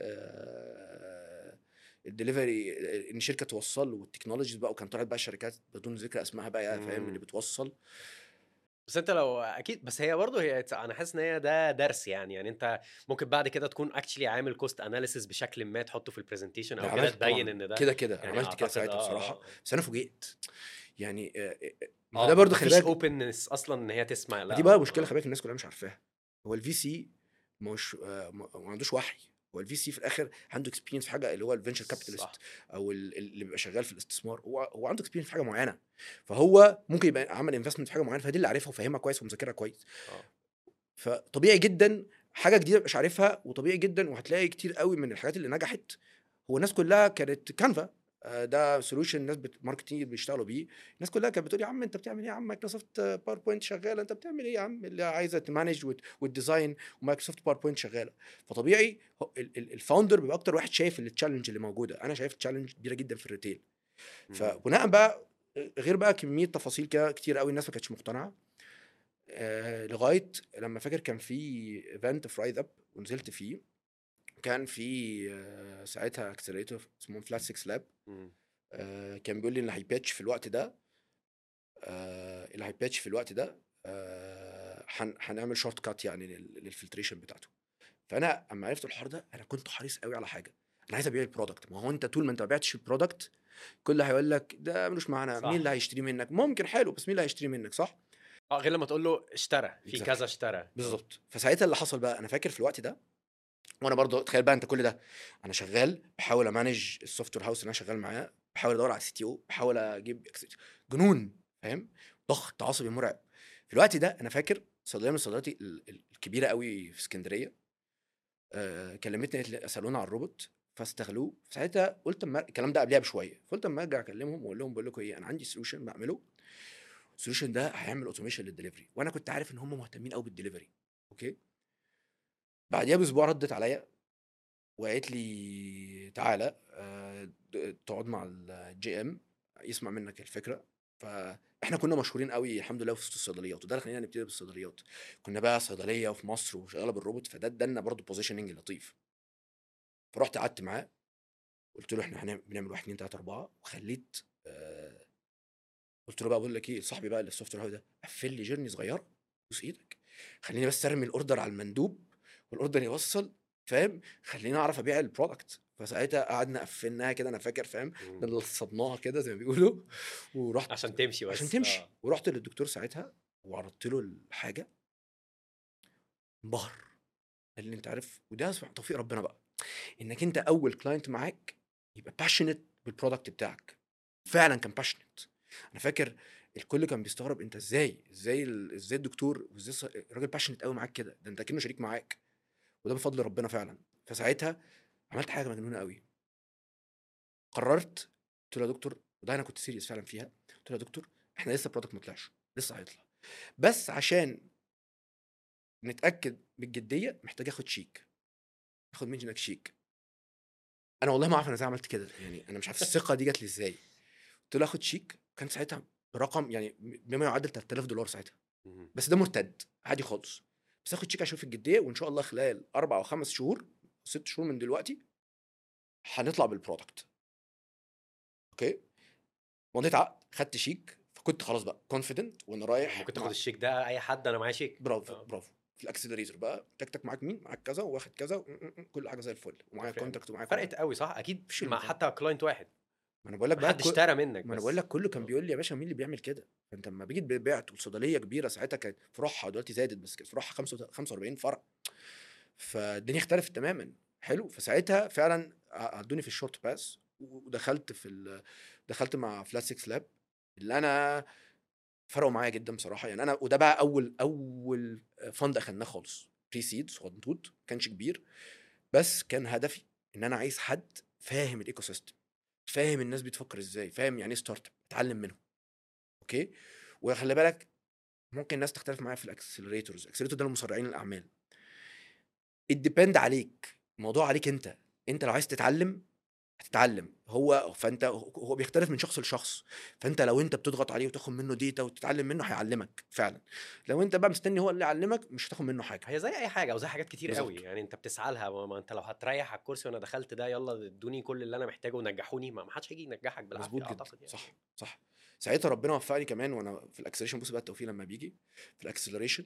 S1: آه، الدليفري آه، ان شركه توصل والتكنولوجيز بقى وكان طلعت بقى شركات بدون ذكر اسمها بقى يعني فاهم
S2: مم.
S1: اللي بتوصل
S2: بس انت لو اكيد بس هي برضه هي انا حاسس ان هي ده درس يعني يعني انت ممكن بعد كده تكون اكشلي عامل كوست اناليسيس بشكل ما تحطه في البرزنتيشن او
S1: أنا
S2: كده
S1: عملت طبعاً
S2: تبين ان ده
S1: كده كده
S2: يعني
S1: عملت كده
S2: أعتقد
S1: ساعتها
S2: آه،
S1: بصراحه
S2: آه،
S1: بس انا فوجئت يعني آه، آه، ما
S2: آه.
S1: هو ده برضه خلي
S2: مفيش
S1: بالك
S2: اوبنس اصلا ان هي تسمع لا
S1: دي بقى
S2: آه،
S1: مشكله
S2: آه.
S1: خلي بالك الناس كلها مش عارفاها هو الفي سي مش آه، ما ما عندوش وحي هو الفي سي في الاخر عنده اكسبيرينس في حاجه اللي هو الفينشر
S2: صح.
S1: كابيتالست او ال- اللي بيبقى شغال في الاستثمار هو هو عنده اكسبيرينس في حاجه معينه فهو ممكن يبقى عمل انفستمنت في حاجه معينه فدي اللي عارفها وفاهمها كويس ومذاكرها كويس
S2: آه.
S1: فطبيعي جدا حاجه جديده مش عارفها وطبيعي جدا وهتلاقي كتير قوي من الحاجات اللي نجحت هو الناس كلها كانت كانفا آه، ده سولوشن الناس بت- ماركتينج بيشتغلوا بيه الناس كلها كانت بتقول يا عم انت بتعمل ايه يا عم مايكروسوفت باوربوينت شغاله انت بتعمل ايه يا عم اللي عايزه تمانج وت- والديزاين ومايكروسوفت باوربوينت شغاله فطبيعي هو ال- ال- الفاوندر بيبقى اكتر واحد شايف التشالنج اللي موجوده انا شايف تشالنج كبيره جدا في الريتيل
S2: مم.
S1: فبناء بقى غير بقى كميه تفاصيل كده كتير قوي الناس ما كانتش مقتنعه آه لغايه لما فاكر كان في ايفنت في رايد اب ونزلت فيه كان في آه ساعتها اكسلريتور اسمه فلات 6 لاب
S2: مم.
S1: آه كان بيقول لي اللي هيباتش في الوقت ده آه اللي هيباتش في الوقت ده آه هن- هنعمل شورت كات يعني لل- للفلتريشن بتاعته فانا اما عرفت الحوار ده انا كنت حريص قوي على حاجه انا عايز ابيع البرودكت ما هو انت طول ما انت ما بعتش البرودكت كل هيقول لك ده ملوش معنى
S2: صح.
S1: مين اللي هيشتري منك ممكن حلو بس مين اللي هيشتري منك صح
S2: اه غير لما تقول له اشترى في
S1: Exactly.
S2: كذا اشترى
S1: بالظبط فساعتها اللي حصل بقى انا فاكر في الوقت ده وانا برضه تخيل بقى انت كل ده انا شغال بحاول امانج السوفت وير هاوس اللي انا شغال معاه بحاول ادور على السي تي او بحاول اجيب إكس- جنون فاهم ضغط عصبي مرعب في الوقت ده انا فاكر صيدليه من الصيدليات ال- ال- الكبيره قوي في اسكندريه آه كلمتني قالت لي اسالونا على الروبوت فاستغلوه ساعتها قلت اما الكلام ده قبلها بشويه قلت اما ارجع اكلمهم واقول لهم بقول لكم ايه انا عندي سولوشن بعمله السولوشن ده هيعمل اوتوميشن للدليفري وانا كنت عارف ان هم مهتمين قوي بالدليفري اوكي بعديها باسبوع ردت عليا وقالت لي تعالى آه، د- تقعد مع الجي ام يسمع منك الفكره فاحنا كنا مشهورين قوي الحمد لله في وسط الصيدليات وده اللي خلينا نبتدي بالصيدليات كنا بقى صيدليه وفي مصر وشغاله بالروبوت فده ادالنا برضه بوزيشننج لطيف فرحت قعدت معاه قلت له احنا هنعمل بنعمل 1 2 3 4 وخليت آه قلت له بقى بقول لك ايه صاحبي بقى اللي السوفت وير ده قفل لي جيرني صغيره بوس ايدك خليني بس ارمي الاوردر على المندوب والاوردر يوصل فاهم خليني اعرف ابيع البرودكت فساعتها قعدنا قفلناها كده انا فاكر فاهم
S2: مم.
S1: صدناها كده زي ما بيقولوا ورحت
S2: عشان تمشي بس
S1: عشان تمشي
S2: آه.
S1: ورحت للدكتور ساعتها وعرضت له الحاجه انبهر قال لي انت عارف وده سبحان توفيق ربنا بقى انك انت اول كلاينت معاك يبقى باشنت بالبرودكت بتاعك فعلا كان باشنت انا فاكر الكل كان بيستغرب انت ازاي ازاي ال- ازاي الدكتور وازاي الص- الراجل باشنت قوي معاك كده ده انت كأنه شريك معاك وده بفضل ربنا فعلا فساعتها عملت حاجه مجنونه قوي قررت قلت له يا دكتور وده انا كنت سيريس فعلا فيها قلت له يا دكتور احنا لسه البرودكت ما طلعش لسه هيطلع بس عشان نتاكد بالجديه محتاج اخد شيك اخد منك شيك انا والله ما اعرف انا ازاي عملت كده يعني انا مش عارف الثقه دي جت لي ازاي قلت له اخد شيك كان ساعتها برقم يعني بما يعادل 3000 دولار ساعتها
S2: مم.
S1: بس ده مرتد عادي خالص بس اخد شيك اشوف الجديه وان شاء الله خلال اربع او خمس شهور ست شهور من دلوقتي هنطلع بالبرودكت اوكي مضيت عقد خدت شيك فكنت خلاص بقى كونفيدنت وانا رايح
S2: ممكن
S1: مع-
S2: تاخد الشيك ده اي حد انا معايا شيك
S1: برافو
S2: آه.
S1: برافو في الاكسلريتور بقى تك تك معاك مين معاك كذا واخد كذا م- م- م، كل حاجه زي الفل ومعايا
S2: فعلا.
S1: كونتاكت ومعايا
S2: فرقت قوي صح اكيد
S1: مفيش
S2: مع
S1: المكان.
S2: حتى كلاينت واحد
S1: ما انا بقول لك
S2: ما
S1: بقى
S2: حد
S1: كل-
S2: اشترى منك
S1: ما انا
S2: بس.
S1: بقول لك كله كان
S2: آه.
S1: بيقول لي يا باشا مين اللي بيعمل كده فانت لما جيت بعت وصيدليه كبيره ساعتها كانت فروعها دلوقتي زادت بس كانت فروعها 45 فرع فالدنيا اختلفت تماما حلو فساعتها فعلا عدوني في الشورت باس ودخلت في ال... دخلت مع فلات 6 لاب اللي انا فرقوا معايا جدا بصراحه يعني انا وده بقى اول اول فند اخدناه خالص بري سيد صغنطوط ما كانش كبير بس كان هدفي ان انا عايز حد فاهم الايكو سيستم فاهم الناس بتفكر ازاي فاهم يعني ايه ستارت اب اتعلم منهم اوكي وخلي بالك ممكن الناس تختلف معايا في الاكسلريتورز الاكسلريتور ده لمسرعين الاعمال الديبند عليك الموضوع عليك انت انت لو عايز تتعلم هتتعلم هو فانت هو بيختلف من شخص لشخص فانت لو انت بتضغط عليه وتاخد منه ديتا وتتعلم منه هيعلمك فعلا لو انت بقى مستني هو اللي يعلمك مش هتاخد منه حاجه
S2: هي زي اي حاجه او زي حاجات كتير
S1: بالظبط.
S2: قوي يعني انت بتسعى لها ما ما انت لو هتريح على الكرسي وانا دخلت ده يلا ادوني كل اللي انا محتاجه ونجحوني ما ما حدش هيجي ينجحك بالعافيه
S1: مظبوط جدا
S2: اعتقد يعني.
S1: صح صح ساعتها ربنا وفقني كمان وانا في الاكسلريشن بص بقى التوفيق لما بيجي في الاكسلريشن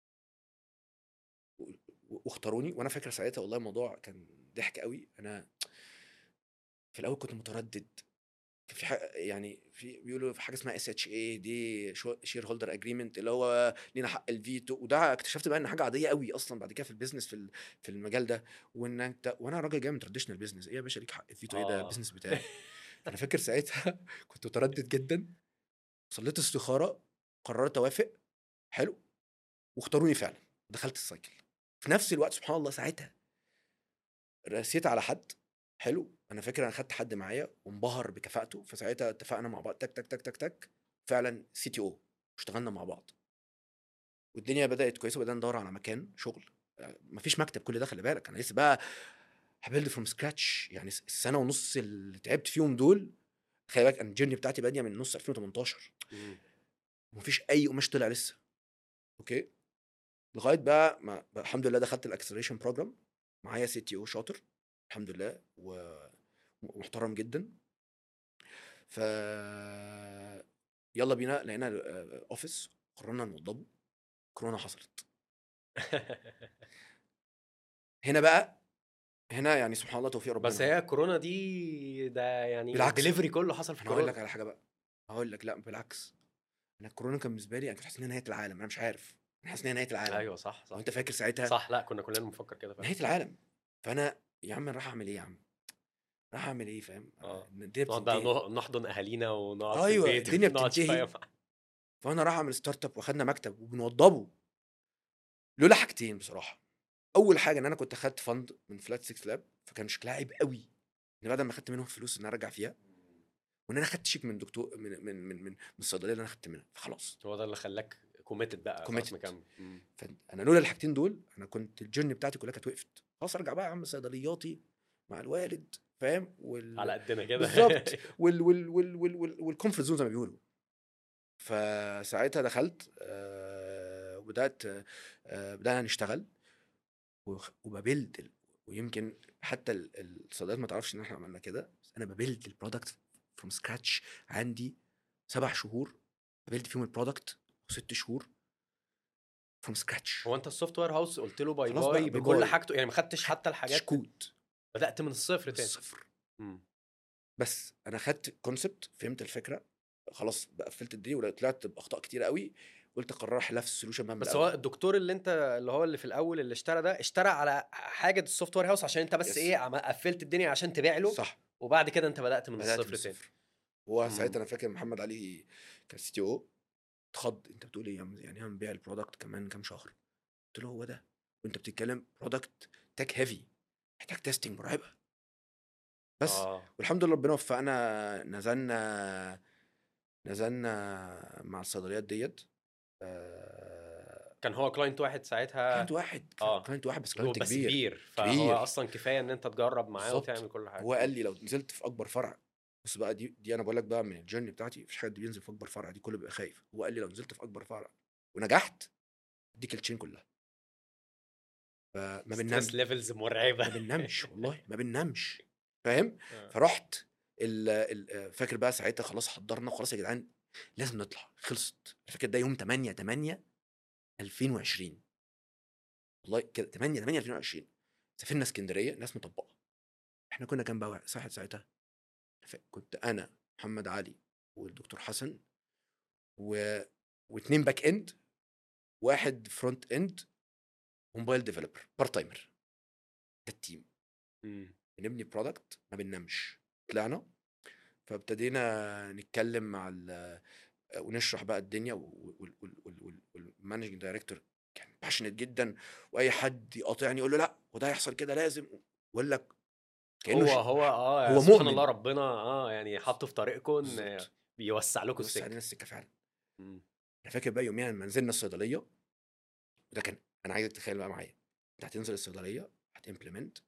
S1: و- و- واختاروني وانا فاكر ساعتها والله الموضوع كان ضحك قوي انا في الاول كنت متردد كان في حاجة يعني في بيقولوا في حاجه اسمها اس اتش اي دي شير هولدر اجريمنت اللي هو لينا حق الفيتو وده اكتشفت بقى ان حاجه عاديه قوي اصلا بعد كده في البيزنس في ال- في المجال ده وان انت وانا راجل جاي من تراديشنال بيزنس ايه يا باشا ليك حق الفيتو ايه ده
S2: آه.
S1: البيزنس بتاعي انا فاكر ساعتها كنت متردد جدا صليت استخاره قررت اوافق حلو واختاروني فعلا دخلت السايكل في نفس الوقت سبحان الله ساعتها رسيت على حد حلو انا فاكر انا خدت حد معايا وانبهر بكفاءته فساعتها اتفقنا مع بعض تك تك تك تك تك فعلا سي تي او اشتغلنا مع بعض والدنيا بدات كويسه وبدانا ندور على مكان شغل آه، مفيش مكتب كل ده خلي بالك انا لسه بقى هبيلد فروم سكراتش يعني السنه ونص اللي تعبت فيهم دول خلي بالك انا الجيرني بتاعتي باديه من نص 2018
S2: مم.
S1: ومفيش اي قماش طلع لسه اوكي لغايه بقى ما بقى الحمد لله دخلت الاكسلريشن بروجرام معايا سي تي او شاطر الحمد لله و- ومحترم جدا ف يلا بينا لقينا آه، اوفيس قررنا نوضبه كورونا حصلت هنا بقى هنا يعني سبحان الله توفيق ربنا
S2: بس هي كورونا دي ده يعني
S1: بالعكس.
S2: الدليفري كله حصل في
S1: انا هقول لك
S2: كورونا
S1: على حاجه بقى هقول لك لا بالعكس انا الكورونا كان بالنسبه لي انا كنت حاسس ان هي نهايه العالم انا مش عارف انا حاسس ان هي نهايه العالم
S2: ايوه صح
S1: لو
S2: صح
S1: انت فاكر ساعتها
S2: صح لا كنا كلنا بنفكر كده فعلا
S1: نهايه العالم فانا يا عم أنا راح اعمل ايه يا عم راح اعمل ايه فاهم
S2: آه.
S1: الدنيا
S2: نقعد بقى
S1: بتنتهي
S2: نح- نحضن اهالينا ونقعد
S1: أيوة،
S2: في البيت
S1: الدنيا
S2: ونقعد
S1: بتنتهي.
S2: شوية مع-
S1: فانا راح اعمل ستارت اب واخدنا مكتب وبنوضبه لولا حاجتين بصراحه اول حاجه ان انا كنت اخدت فند من فلات 6 لاب فكان شكلها عيب قوي ان بعد ما خدت منهم فلوس ان انا ارجع فيها وان انا خدت شيك من دكتور من من من من, من الصيدليه اللي انا خدت منها فخلاص
S2: هو ده اللي خلاك كوميتد بقى خلاص
S1: Committed.
S2: مكمل مم.
S1: فانا لولا الحاجتين دول انا كنت الجيرني بتاعتي كلها كانت وقفت خلاص ارجع بقى يا عم صيدلياتي مع الوالد فاهم وال...
S2: على قدنا كده
S1: بالظبط وال وال وال وال وال والكومفورت زون زي ما بيقولوا فساعتها دخلت آه وبدات آه بدانا نشتغل وخ- وببلد ال- ويمكن حتى ال- الصيدليات ما تعرفش ان احنا عملنا كده بس انا ببلد البرودكت فروم سكراتش عندي سبع شهور ببلد فيهم البرودكت ست شهور فروم سكراتش
S2: هو انت السوفت وير هاوس قلت له باي
S1: خلاص
S2: باي
S1: بقى، باي
S2: بكل
S1: باي.
S2: حاجته يعني ما خدتش حتى الحاجات
S1: كود
S2: بدات من الصفر تاني
S1: صفر
S2: مم.
S1: بس انا خدت كونسبت فهمت الفكره خلاص بقى قفلت الدنيا وطلعت باخطاء كتيره قوي قلت اقرر احلها في السوليوشن بقى من
S2: بس
S1: الأول.
S2: هو الدكتور اللي انت اللي هو اللي في الاول اللي اشترى ده اشترى على حاجه السوفت وير هاوس عشان انت بس
S1: Yes.
S2: ايه عم- قفلت الدنيا عشان تبيع له
S1: صح
S2: وبعد كده انت بدات من
S1: بدأت من
S2: الصفر تاني
S1: الصفر هو
S2: مم.
S1: ساعتها انا فاكر محمد علي كان سي تي او اتخض انت بتقول ايه يا عم؟ يعني هنبيع البرودكت كمان كام شهر قلت له هو ده وانت بتتكلم برودكت تك هيفي محتاج تيستنج مرعبه بس
S2: اه
S1: والحمد لله ربنا وفقنا نزلنا نزلنا مع الصيدليات ديت آه،
S2: كان هو كلاينت واحد ساعتها
S1: كلاينت واحد
S2: آه.
S1: كلاينت واحد بس
S2: هو
S1: كلاينت
S2: بس
S1: كبير
S2: كبير فهو
S1: كبير.
S2: اصلا كفايه ان انت تجرب معاه
S1: بالظبط.
S2: وتعمل كل حاجه
S1: هو قال لي لو نزلت في اكبر فرع بص بقى دي دي انا بقول لك بقى من الجيرني بتاعتي مفيش حد بينزل في اكبر فرع دي كله بيبقى خايف هو قال لي لو نزلت في اكبر فرع ونجحت اديك التشين كلها فما بننامش
S2: ليفلز
S1: ما
S2: مرعبه
S1: بننامش والله ما بننامش فاهم
S2: آه.
S1: فرحت ال ال فاكر بقى ساعتها خلاص حضرنا خلاص يا جدعان لازم نطلع خلصت فاكر ده يوم 8 8 2020 والله كده 8 8 2020 سافرنا اسكندريه ناس مطبقه احنا كنا كام بقى واحد صاحب ساعتها ف- كنت انا محمد علي والدكتور حسن و... واثنين باك اند واحد فرونت اند وموبايل ديفلوبر بارت تايمر ده التيم
S2: مم.
S1: بنبني برودكت ما بننامش طلعنا فابتدينا نتكلم مع ال ونشرح بقى الدنيا والمانجنج دايركتور كان باشنت جدا واي حد يقاطعني يقول له لا وده هيحصل كده لازم ويقول لك كانه
S2: هو
S1: ش-
S2: هو اه
S1: هو
S2: سبحان
S1: مؤمن.
S2: الله ربنا اه يعني حطه في طريقكم إن
S1: بالظبط.
S2: بيوسع لكم
S1: بص علينا
S2: السكه
S1: السكه فعلا
S2: مم.
S1: انا فاكر بقى يوميها لما نزلنا الصيدليه وده كان انا عايزك تتخيل بقى معايا انت هتنزل الصيدليه هتمبلمنت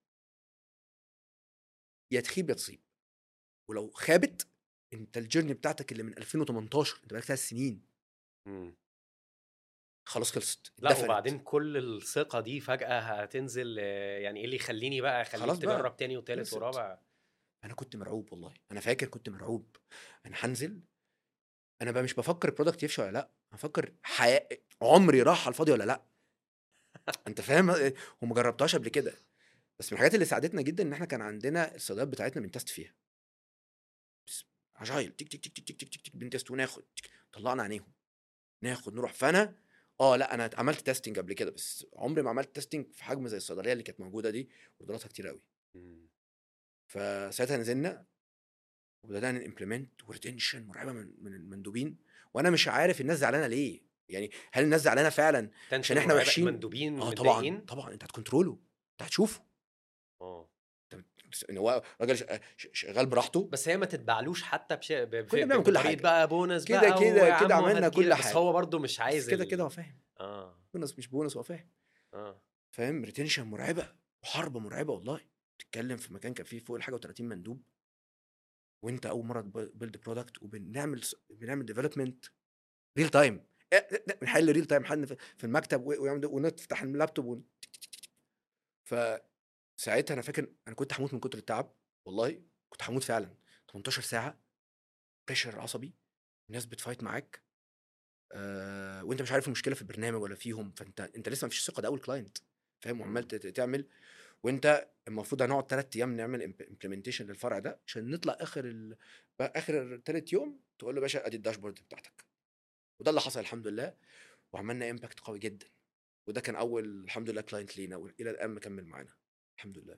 S1: يا تخيب يا تصيب ولو خابت انت الجيرني بتاعتك اللي من 2018 انت بقالك ثلاث سنين
S2: مم.
S1: خلاص خلصت
S2: لا
S1: اتدفنت.
S2: وبعدين كل الثقه دي فجاه هتنزل آه، يعني ايه اللي يخليني بقى اخليك
S1: خلاص بقى.
S2: تجرب تاني وتالت
S1: خلصت.
S2: ورابع
S1: انا كنت مرعوب والله انا فاكر كنت مرعوب انا هنزل انا بقى مش بفكر البرودكت يفشل ولا لا بفكر حياة عمري راح على الفاضي ولا لا انت فاهم وما جربتهاش قبل كده بس من الحاجات اللي ساعدتنا جدا ان احنا كان عندنا الصيدليات بتاعتنا بنتست فيها بس عجايل تك تك تك تك تك تك تك, تك بنتست وناخد تك. طلعنا عينيهم ناخد نروح فانا اه لا انا عملت تيستنج قبل كده بس عمري ما عملت تيستنج في حجم زي الصيدليه اللي كانت موجوده دي ودولاراتها كتير قوي
S2: مم.
S1: فساعتها نزلنا وبدانا نمبلمنت وريتنشن مرعبه من من المندوبين وانا مش عارف الناس زعلانه ليه يعني هل الناس زعلانه فعلا
S2: تنشن
S1: إحنا
S2: مرعبة،
S1: وحشين.
S2: مندوبين
S1: اه طبعا
S2: متضايقين؟
S1: طبعا انت هتكنترولو انت هتشوفه
S2: اه
S1: بس ان هو راجل ش- ش- شغال براحته
S2: بس هي ما تتباعلوش حتى بش... ب...
S1: كنا بنعمل كل
S2: بطريقة
S1: حاجة.
S2: بقى بونس
S1: كده-
S2: بقى
S1: كده-
S2: ويا
S1: كده
S2: عم
S1: عملنا كل
S2: وهتجيلك، بس
S1: حاجة.
S2: هو برضه مش
S1: بس
S2: عايز
S1: كده
S2: ال-
S1: كده هو فاهم
S2: اه
S1: بونس مش بونس هو فاهم
S2: اه
S1: فاهم ريتنشن مرعبه وحرب مرعبه والله تتكلم في مكان كان فيه فوق الحاجه و30 مندوب وانت اول مره بيلد برودكت وبنعمل س- بنعمل ديفلوبمنت ريل تايم بنحل ريل تايم حد في- في المكتب و- ويعمل ده ونفتح اللابتوب ون... فساعتها انا فاكر انا كنت هموت من كتر التعب والله كنت هموت فعلا 18 ساعه بريشر عصبي الناس بتفايت معاك آه وانت مش عارف المشكله في البرنامج ولا فيهم فانت انت لسه مفيش ثقه ده اول كلاينت فاهم وعمال ت- ت- تعمل وانت المفروض هنقعد ثلاث ايام نعمل امبلمنتيشن للفرع ده عشان نطلع اخر ال... بقى اخر ثالث يوم تقول له باشا ادي الداشبورد بتاعتك وده اللي حصل الحمد لله وعملنا امباكت قوي جدا وده كان اول الحمد لله كلاينت لينا والى الان مكمل معانا الحمد لله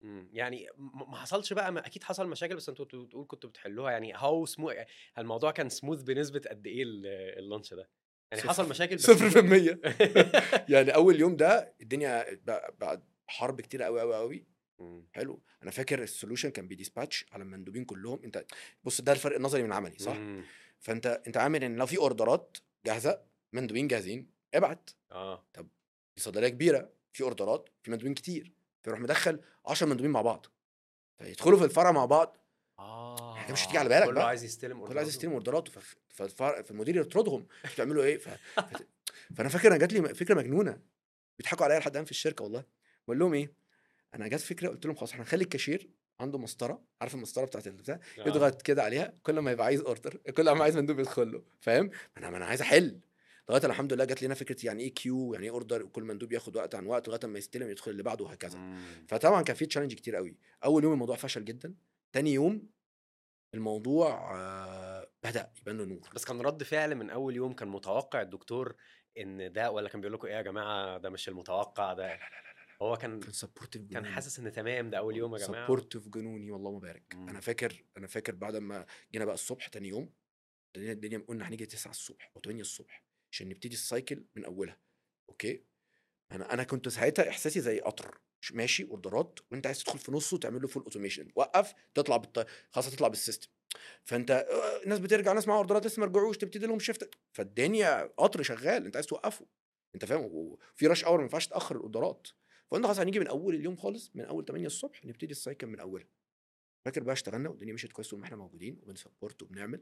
S2: مم. يعني م- ما حصلش بقى ما اكيد حصل مشاكل بس انتوا بتقول كنتوا بتحلوها يعني هاو سمو الموضوع كان سموث بنسبه قد ايه ال- اللانش ده يعني
S1: صفر.
S2: حصل مشاكل بس
S1: صفر في المية يعني اول يوم ده الدنيا ب- بعد حرب كتير قوي قوي قوي
S2: مم.
S1: حلو انا فاكر السولوشن كان بيديسباتش على المندوبين كلهم انت بص ده الفرق النظري من عملي صح
S2: مم.
S1: فانت انت عامل ان لو في اوردرات جاهزه مندوبين جاهزين ابعت
S2: اه
S1: في صيدليه كبيره في اوردرات في مندوبين كتير فيروح مدخل 10 مندوبين مع بعض فيدخلوا في الفرع مع بعض
S2: اه
S1: حاجة مش هتيجي على بالك
S2: كله
S1: بقى.
S2: عايز يستلم
S1: كل عايز
S2: اوردراته.
S1: يستلم اوردراته فف- فالفرع- فالمدير يطردهم انتوا بتعملوا ايه ف... فت- فانا فاكر انا جات لي فكره مجنونه بيضحكوا عليا لحد الان في الشركه والله بقول لهم ايه انا جات فكره قلت لهم خلاص احنا هنخلي الكاشير عنده مسطره عارف المسطره بتاعت البتاع
S2: آه.
S1: يضغط كده عليها كل ما يبقى عايز اوردر كل ما عايز مندوب يدخل له فاهم انا ما انا عايز احل لغايه أنا الحمد لله جات لنا فكره يعني ايه كيو يعني ايه اوردر وكل مندوب ياخد وقت عن وقت لغايه ما يستلم يدخل اللي بعده وهكذا
S2: مم.
S1: فطبعا كان في تشالنج كتير قوي اول يوم الموضوع فشل جدا تاني يوم الموضوع آه، بدا يبان له نور
S2: بس كان رد فعل من اول يوم كان متوقع الدكتور ان ده ولا كان بيقول لكم ايه يا جماعه ده مش المتوقع ده
S1: لا لا لا لا
S2: هو كان
S1: كان سبورتيف
S2: كان حاسس ان تمام ده اول يوم يا جماعه
S1: سبورتيف جنوني والله ما بارك
S2: مم.
S1: انا فاكر انا فاكر بعد ما جينا بقى الصبح تاني يوم الدنيا الدنيا قلنا هنيجي 9 الصبح او 8 الصبح عشان نبتدي السايكل من اولها اوكي انا انا كنت ساعتها احساسي زي قطر ش- ماشي اوردرات وانت عايز تدخل في نصه وتعمل له فول اوتوميشن وقف تطلع بالط... خلاص هتطلع بالسيستم فانت آه، الناس بترجع ناس معاها اوردرات لسه ما رجعوش تبتدي لهم شيفت فالدنيا قطر شغال انت عايز توقفه انت فاهم وفي رش اور ما ينفعش تاخر الاوردرات فقلنا خلاص هنيجي من اول اليوم خالص من اول 8 الصبح نبتدي السايكل من اولها فاكر بقى اشتغلنا والدنيا مشيت كويس طول ما احنا موجودين وبنسبورت وبنعمل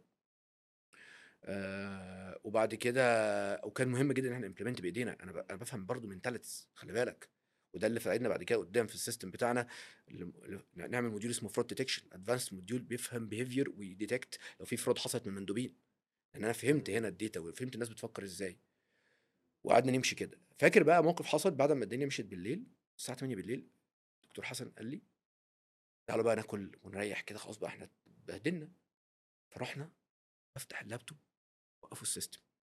S1: آه وبعد كده وكان مهم جدا ان احنا امبلمنت بايدينا انا ب- انا بفهم برضو منتاليتيز خلي بالك وده اللي فادنا بعد كده قدام في السيستم بتاعنا اللي اللي- نعمل موديول اسمه فرود ديتكشن ادفانس موديول بيفهم بيهيفير ويديتكت لو في فرود حصلت من مندوبين لان انا فهمت هنا الداتا وفهمت الناس بتفكر ازاي وقعدنا نمشي كده فاكر بقى موقف حصل بعد ما الدنيا مشيت بالليل الساعه 8 بالليل دكتور حسن قال لي تعالوا بقى ناكل ونريح كده خلاص بقى احنا اتبهدلنا فرحنا افتح اللابتوب وقفوا السيستم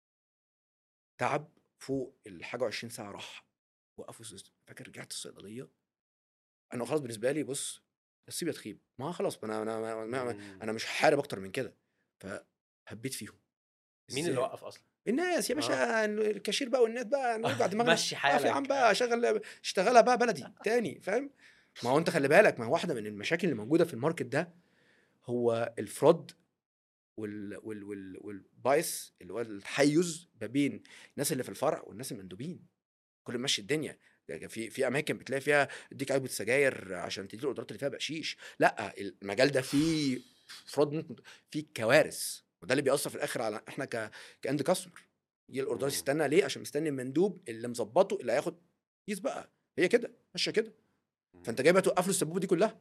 S1: تعب فوق الحاجه 20 ساعه راح وقفوا السيستم فاكر رجعت الصيدليه انا خلاص بالنسبه لي بص السيب يا تخيب ما خلاص انا انا انا, أنا,
S2: مم.
S1: أنا مش هحارب اكتر من كده فهبيت فيهم
S2: مين اللي
S1: إزاي؟
S2: وقف اصلا
S1: الناس يا باشا الكاشير بقى والناس بقى نوجع دماغنا
S2: مشي
S1: آه، في عم
S2: حالك.
S1: بقى شغل اشتغلها بقى بلدي تاني فاهم ما هو انت خلي بالك ما هو واحده من المشاكل اللي موجوده في الماركت ده هو الفرود وال وال وال والبايس اللي هو التحيز ما بين الناس اللي في الفرع والناس المندوبين كل ما ماشي الدنيا يعني في في اماكن بتلاقي فيها اديك علبه سجاير عشان تدي الاوردرات اللي فيها بقشيش لا المجال ده فيه فرود ممكن فيه كوارث وده اللي بيأثر في الاخر على احنا ك كاند كاستمر يجي الاوردر
S2: مم.
S1: يستنى ليه عشان مستني المندوب اللي مظبطه اللي هياخد كيس بقى هي كده ماشيه كده فانت جاي بقى توقف له السبوبه دي كلها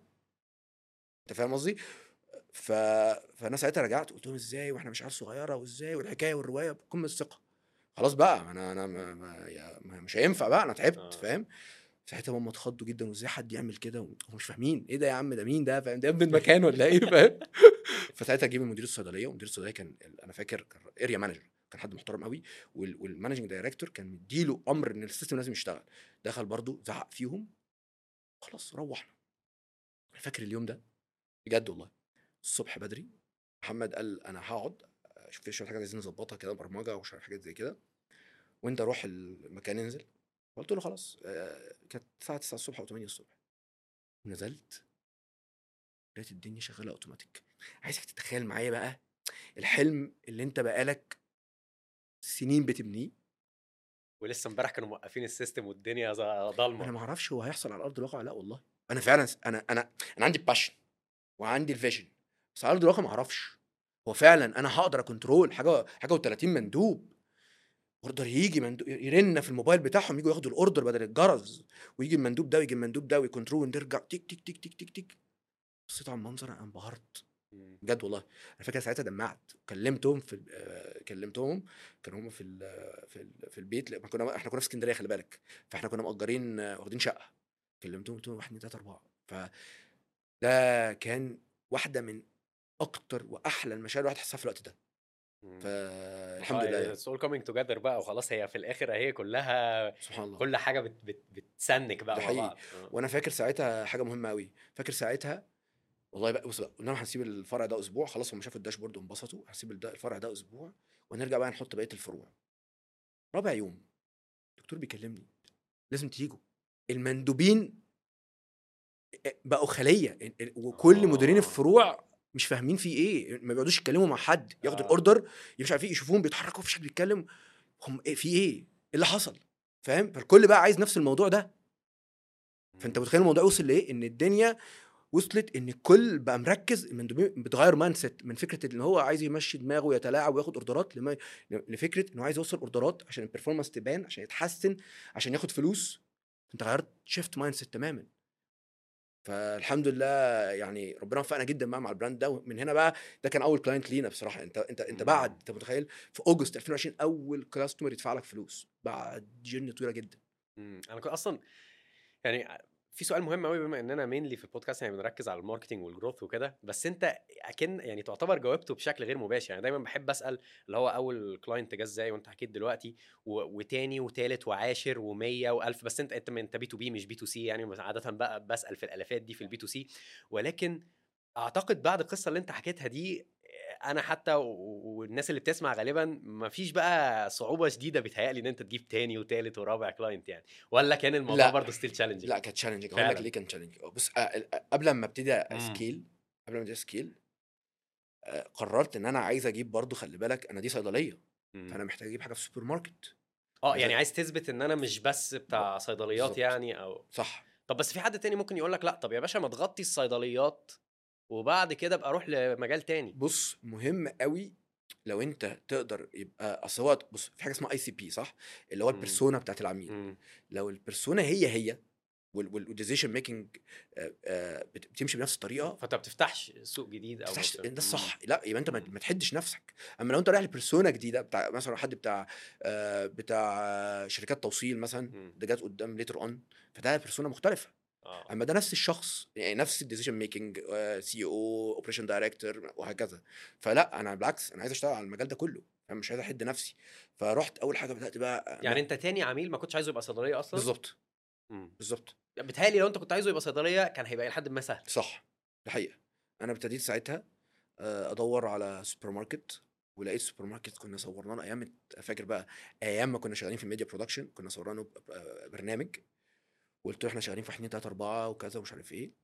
S1: انت فاهم قصدي ف... فانا ساعتها رجعت قلت لهم ازاي واحنا مش عيال صغيره وازاي والحكايه والروايه بكم الثقه خلاص بقى انا انا ما ما يا- ما مش هينفع بقى انا تعبت
S2: آه.
S1: فاهم ساعتها هم اتخضوا جدا وازاي حد يعمل كده هم مش فاهمين ايه ده يا عم ده مين ده فاهم ده ابن المكان ولا ايه فاهم فساعتها جيب مدير الصيدليه ومدير الصيدليه كان انا فاكر اريا مانجر كان حد محترم قوي وال- والمانجنج دايركتور كان مديله امر ان السيستم لازم يشتغل دخل برضو زعق فيهم خلاص روحنا أنا فاكر اليوم ده بجد والله الصبح بدري محمد قال انا هقعد اشوف في شويه حاجات عايزين نظبطها كده برمجه وشويه حاجات زي كده وانت روح المكان انزل قلت له خلاص آه، كانت الساعه 9 الصبح او 8 الصبح نزلت لقيت الدنيا شغاله اوتوماتيك عايزك تتخيل معايا بقى الحلم اللي انت بقالك سنين بتبنيه
S2: ولسه امبارح كانوا موقفين السيستم والدنيا ز-
S1: انا
S2: ضلمه
S1: ما اعرفش هو هيحصل على ارض الواقع ولا لا والله انا فعلا س- انا انا انا عندي الباشن وعندي الفيجن بس على ارض الواقع ما اعرفش هو فعلا انا هقدر اكنترول حاجه حاجه و30 مندوب اوردر يجي مندوب يرن في الموبايل بتاعهم يجوا ياخدوا الاوردر بدل الجرس ويجي المندوب ده ويجي المندوب ده ويكنترول ونرجع تيك تيك تيك تيك تيك تيك بصيت على المنظر انا انبهرت
S2: مم.
S1: بجد والله انا فاكر ساعتها دمعت كلمتهم في ال- آه، كلمتهم كانوا هم في ال في ال في البيت لما كنا احنا كنا في اسكندريه خلي بالك فاحنا كنا مأجرين آه، واخدين شقه كلمتهم قلت لهم 1 2 3 4 ف ده كان واحده من اكتر واحلى المشاعر الواحد حسها في الوقت ده فالحمد لله يعني.
S2: اتس اول كومينج توجذر بقى وخلاص هي في الاخر هي كلها
S1: سبحان الله
S2: كل حاجه بت بت بتسنك بقى
S1: ده
S2: مع
S1: حقيقي.
S2: بعض آه.
S1: وانا فاكر ساعتها حاجه مهمه قوي فاكر ساعتها والله بقى بص بقى قلنا لهم هنسيب الفرع ده اسبوع خلاص هم شافوا الداشبورد وانبسطوا هنسيب الد- الفرع ده اسبوع ونرجع بقى نحط بقيه الفروع رابع يوم الدكتور بيكلمني لازم تيجوا المندوبين بقوا خليه ال- ال- وكل
S2: آه.
S1: مديرين الفروع مش فاهمين في ايه ما بيقعدوش يتكلموا مع حد ياخدوا
S2: آه.
S1: الاوردر مش عارفين يشوفوهم بيتحركوا مفيش حد بيتكلم هم إيه في ايه ايه اللي حصل فاهم فالكل بقى عايز نفس الموضوع ده فانت متخيل الموضوع وصل لايه ان الدنيا وصلت ان الكل بقى مركز المندوبين بتغير مايند سيت من فكره ان هو عايز يمشي دماغه ويتلاعب وياخد اوردرات لما لفكره انه عايز يوصل اوردرات عشان البرفورمانس تبان عشان يتحسن عشان ياخد فلوس انت غيرت شيفت مايند سيت تماما فالحمد لله يعني ربنا وفقنا جدا بقى مع البراند ده ومن هنا بقى ده كان اول كلاينت لينا بصراحه انت انت انت
S2: مم.
S1: بعد انت متخيل في اوجست 2020 اول كاستمر يدفع لك فلوس بعد جيرني طويله جدا
S2: مم. انا كنت اصلا يعني في سؤال مهم قوي بما اننا مينلي في البودكاست يعني بنركز على الماركتنج والجروث وكده بس انت اكن يعني تعتبر جاوبته بشكل غير مباشر يعني دايما بحب اسال اللي هو اول كلاينت جه ازاي وانت حكيت دلوقتي و... وتاني وتالت وعاشر و100 و1000 بس انت انت انت بي تو بي مش بي تو سي يعني عاده بقى بسال في الالافات دي في البي تو سي ولكن اعتقد بعد القصه اللي انت حكيتها دي انا حتى و- والناس اللي بتسمع غالبا مفيش بقى صعوبه شديده بيتهيألي ان انت تجيب تاني وتالت ورابع كلاينت يعني ولا كان الموضوع
S1: لا.
S2: برضه ستيل تشالنجينج
S1: لا كانت تشالنجينج اقول لك
S2: فعلاً.
S1: ليه كان تشالنجينج بص آه، آه، قبل ما ابتدي
S2: مم.
S1: سكيل قبل ما ابتدي سكيل آه، قررت ان انا عايز اجيب برضو خلي بالك انا دي صيدليه فانا محتاج اجيب حاجه في السوبر ماركت
S2: اه
S1: عايز
S2: يعني
S1: أ-
S2: عايز تثبت ان انا مش بس بتاع صيدليات
S1: بالظبط.
S2: يعني او
S1: صح
S2: طب بس في حد تاني ممكن يقول لك لا طب يا باشا ما تغطي الصيدليات وبعد كده ابقى اروح لمجال تاني
S1: بص مهم قوي لو انت تقدر يبقى اصل هو بص في حاجه اسمها اي سي بي صح اللي هو
S2: مم.
S1: البرسونا بتاعت العميل
S2: مم.
S1: لو البرسونا هي هي والديسيشن ميكنج بتمشي بنفس الطريقه
S2: فانت ما بتفتحش سوق جديد او
S1: تفتحش
S2: ما-
S1: ده
S2: مم.
S1: الصح لا يبقى انت ما
S2: مم.
S1: ما تحدش نفسك اما لو انت رايح لبرسونا جديده بتاع مثلا حد بتاع آه، بتاع آه، شركات توصيل مثلا
S2: مم.
S1: ده جات قدام ليتر اون فده بيرسونا مختلفه
S2: اه
S1: اما ده نفس الشخص يعني نفس الديسيجن ميكنج سي او اوبريشن دايركتور وهكذا فلا انا بالعكس انا عايز اشتغل على المجال ده كله انا مش عايز احد نفسي فرحت اول حاجه بدات بقى
S2: يعني انت تاني عميل ما كنتش عايزه يبقى صيدليه اصلا
S1: بالظبط
S2: مم.
S1: بالظبط
S2: بيتهيألي لو انت كنت عايزه يبقى صيدليه كان هيبقى لحد ما سهل
S1: صح ده حقيقه انا ابتديت ساعتها آه، ادور على سوبر ماركت ولقيت سوبر ماركت كنا صورنا له ايام فاكر بقى ايام ما كنا شغالين في الميديا برودكشن كنا صورنا له ب- ب- برنامج وقلت له احنا شغالين في 1 2 3 4 وكذا ومش عارف ايه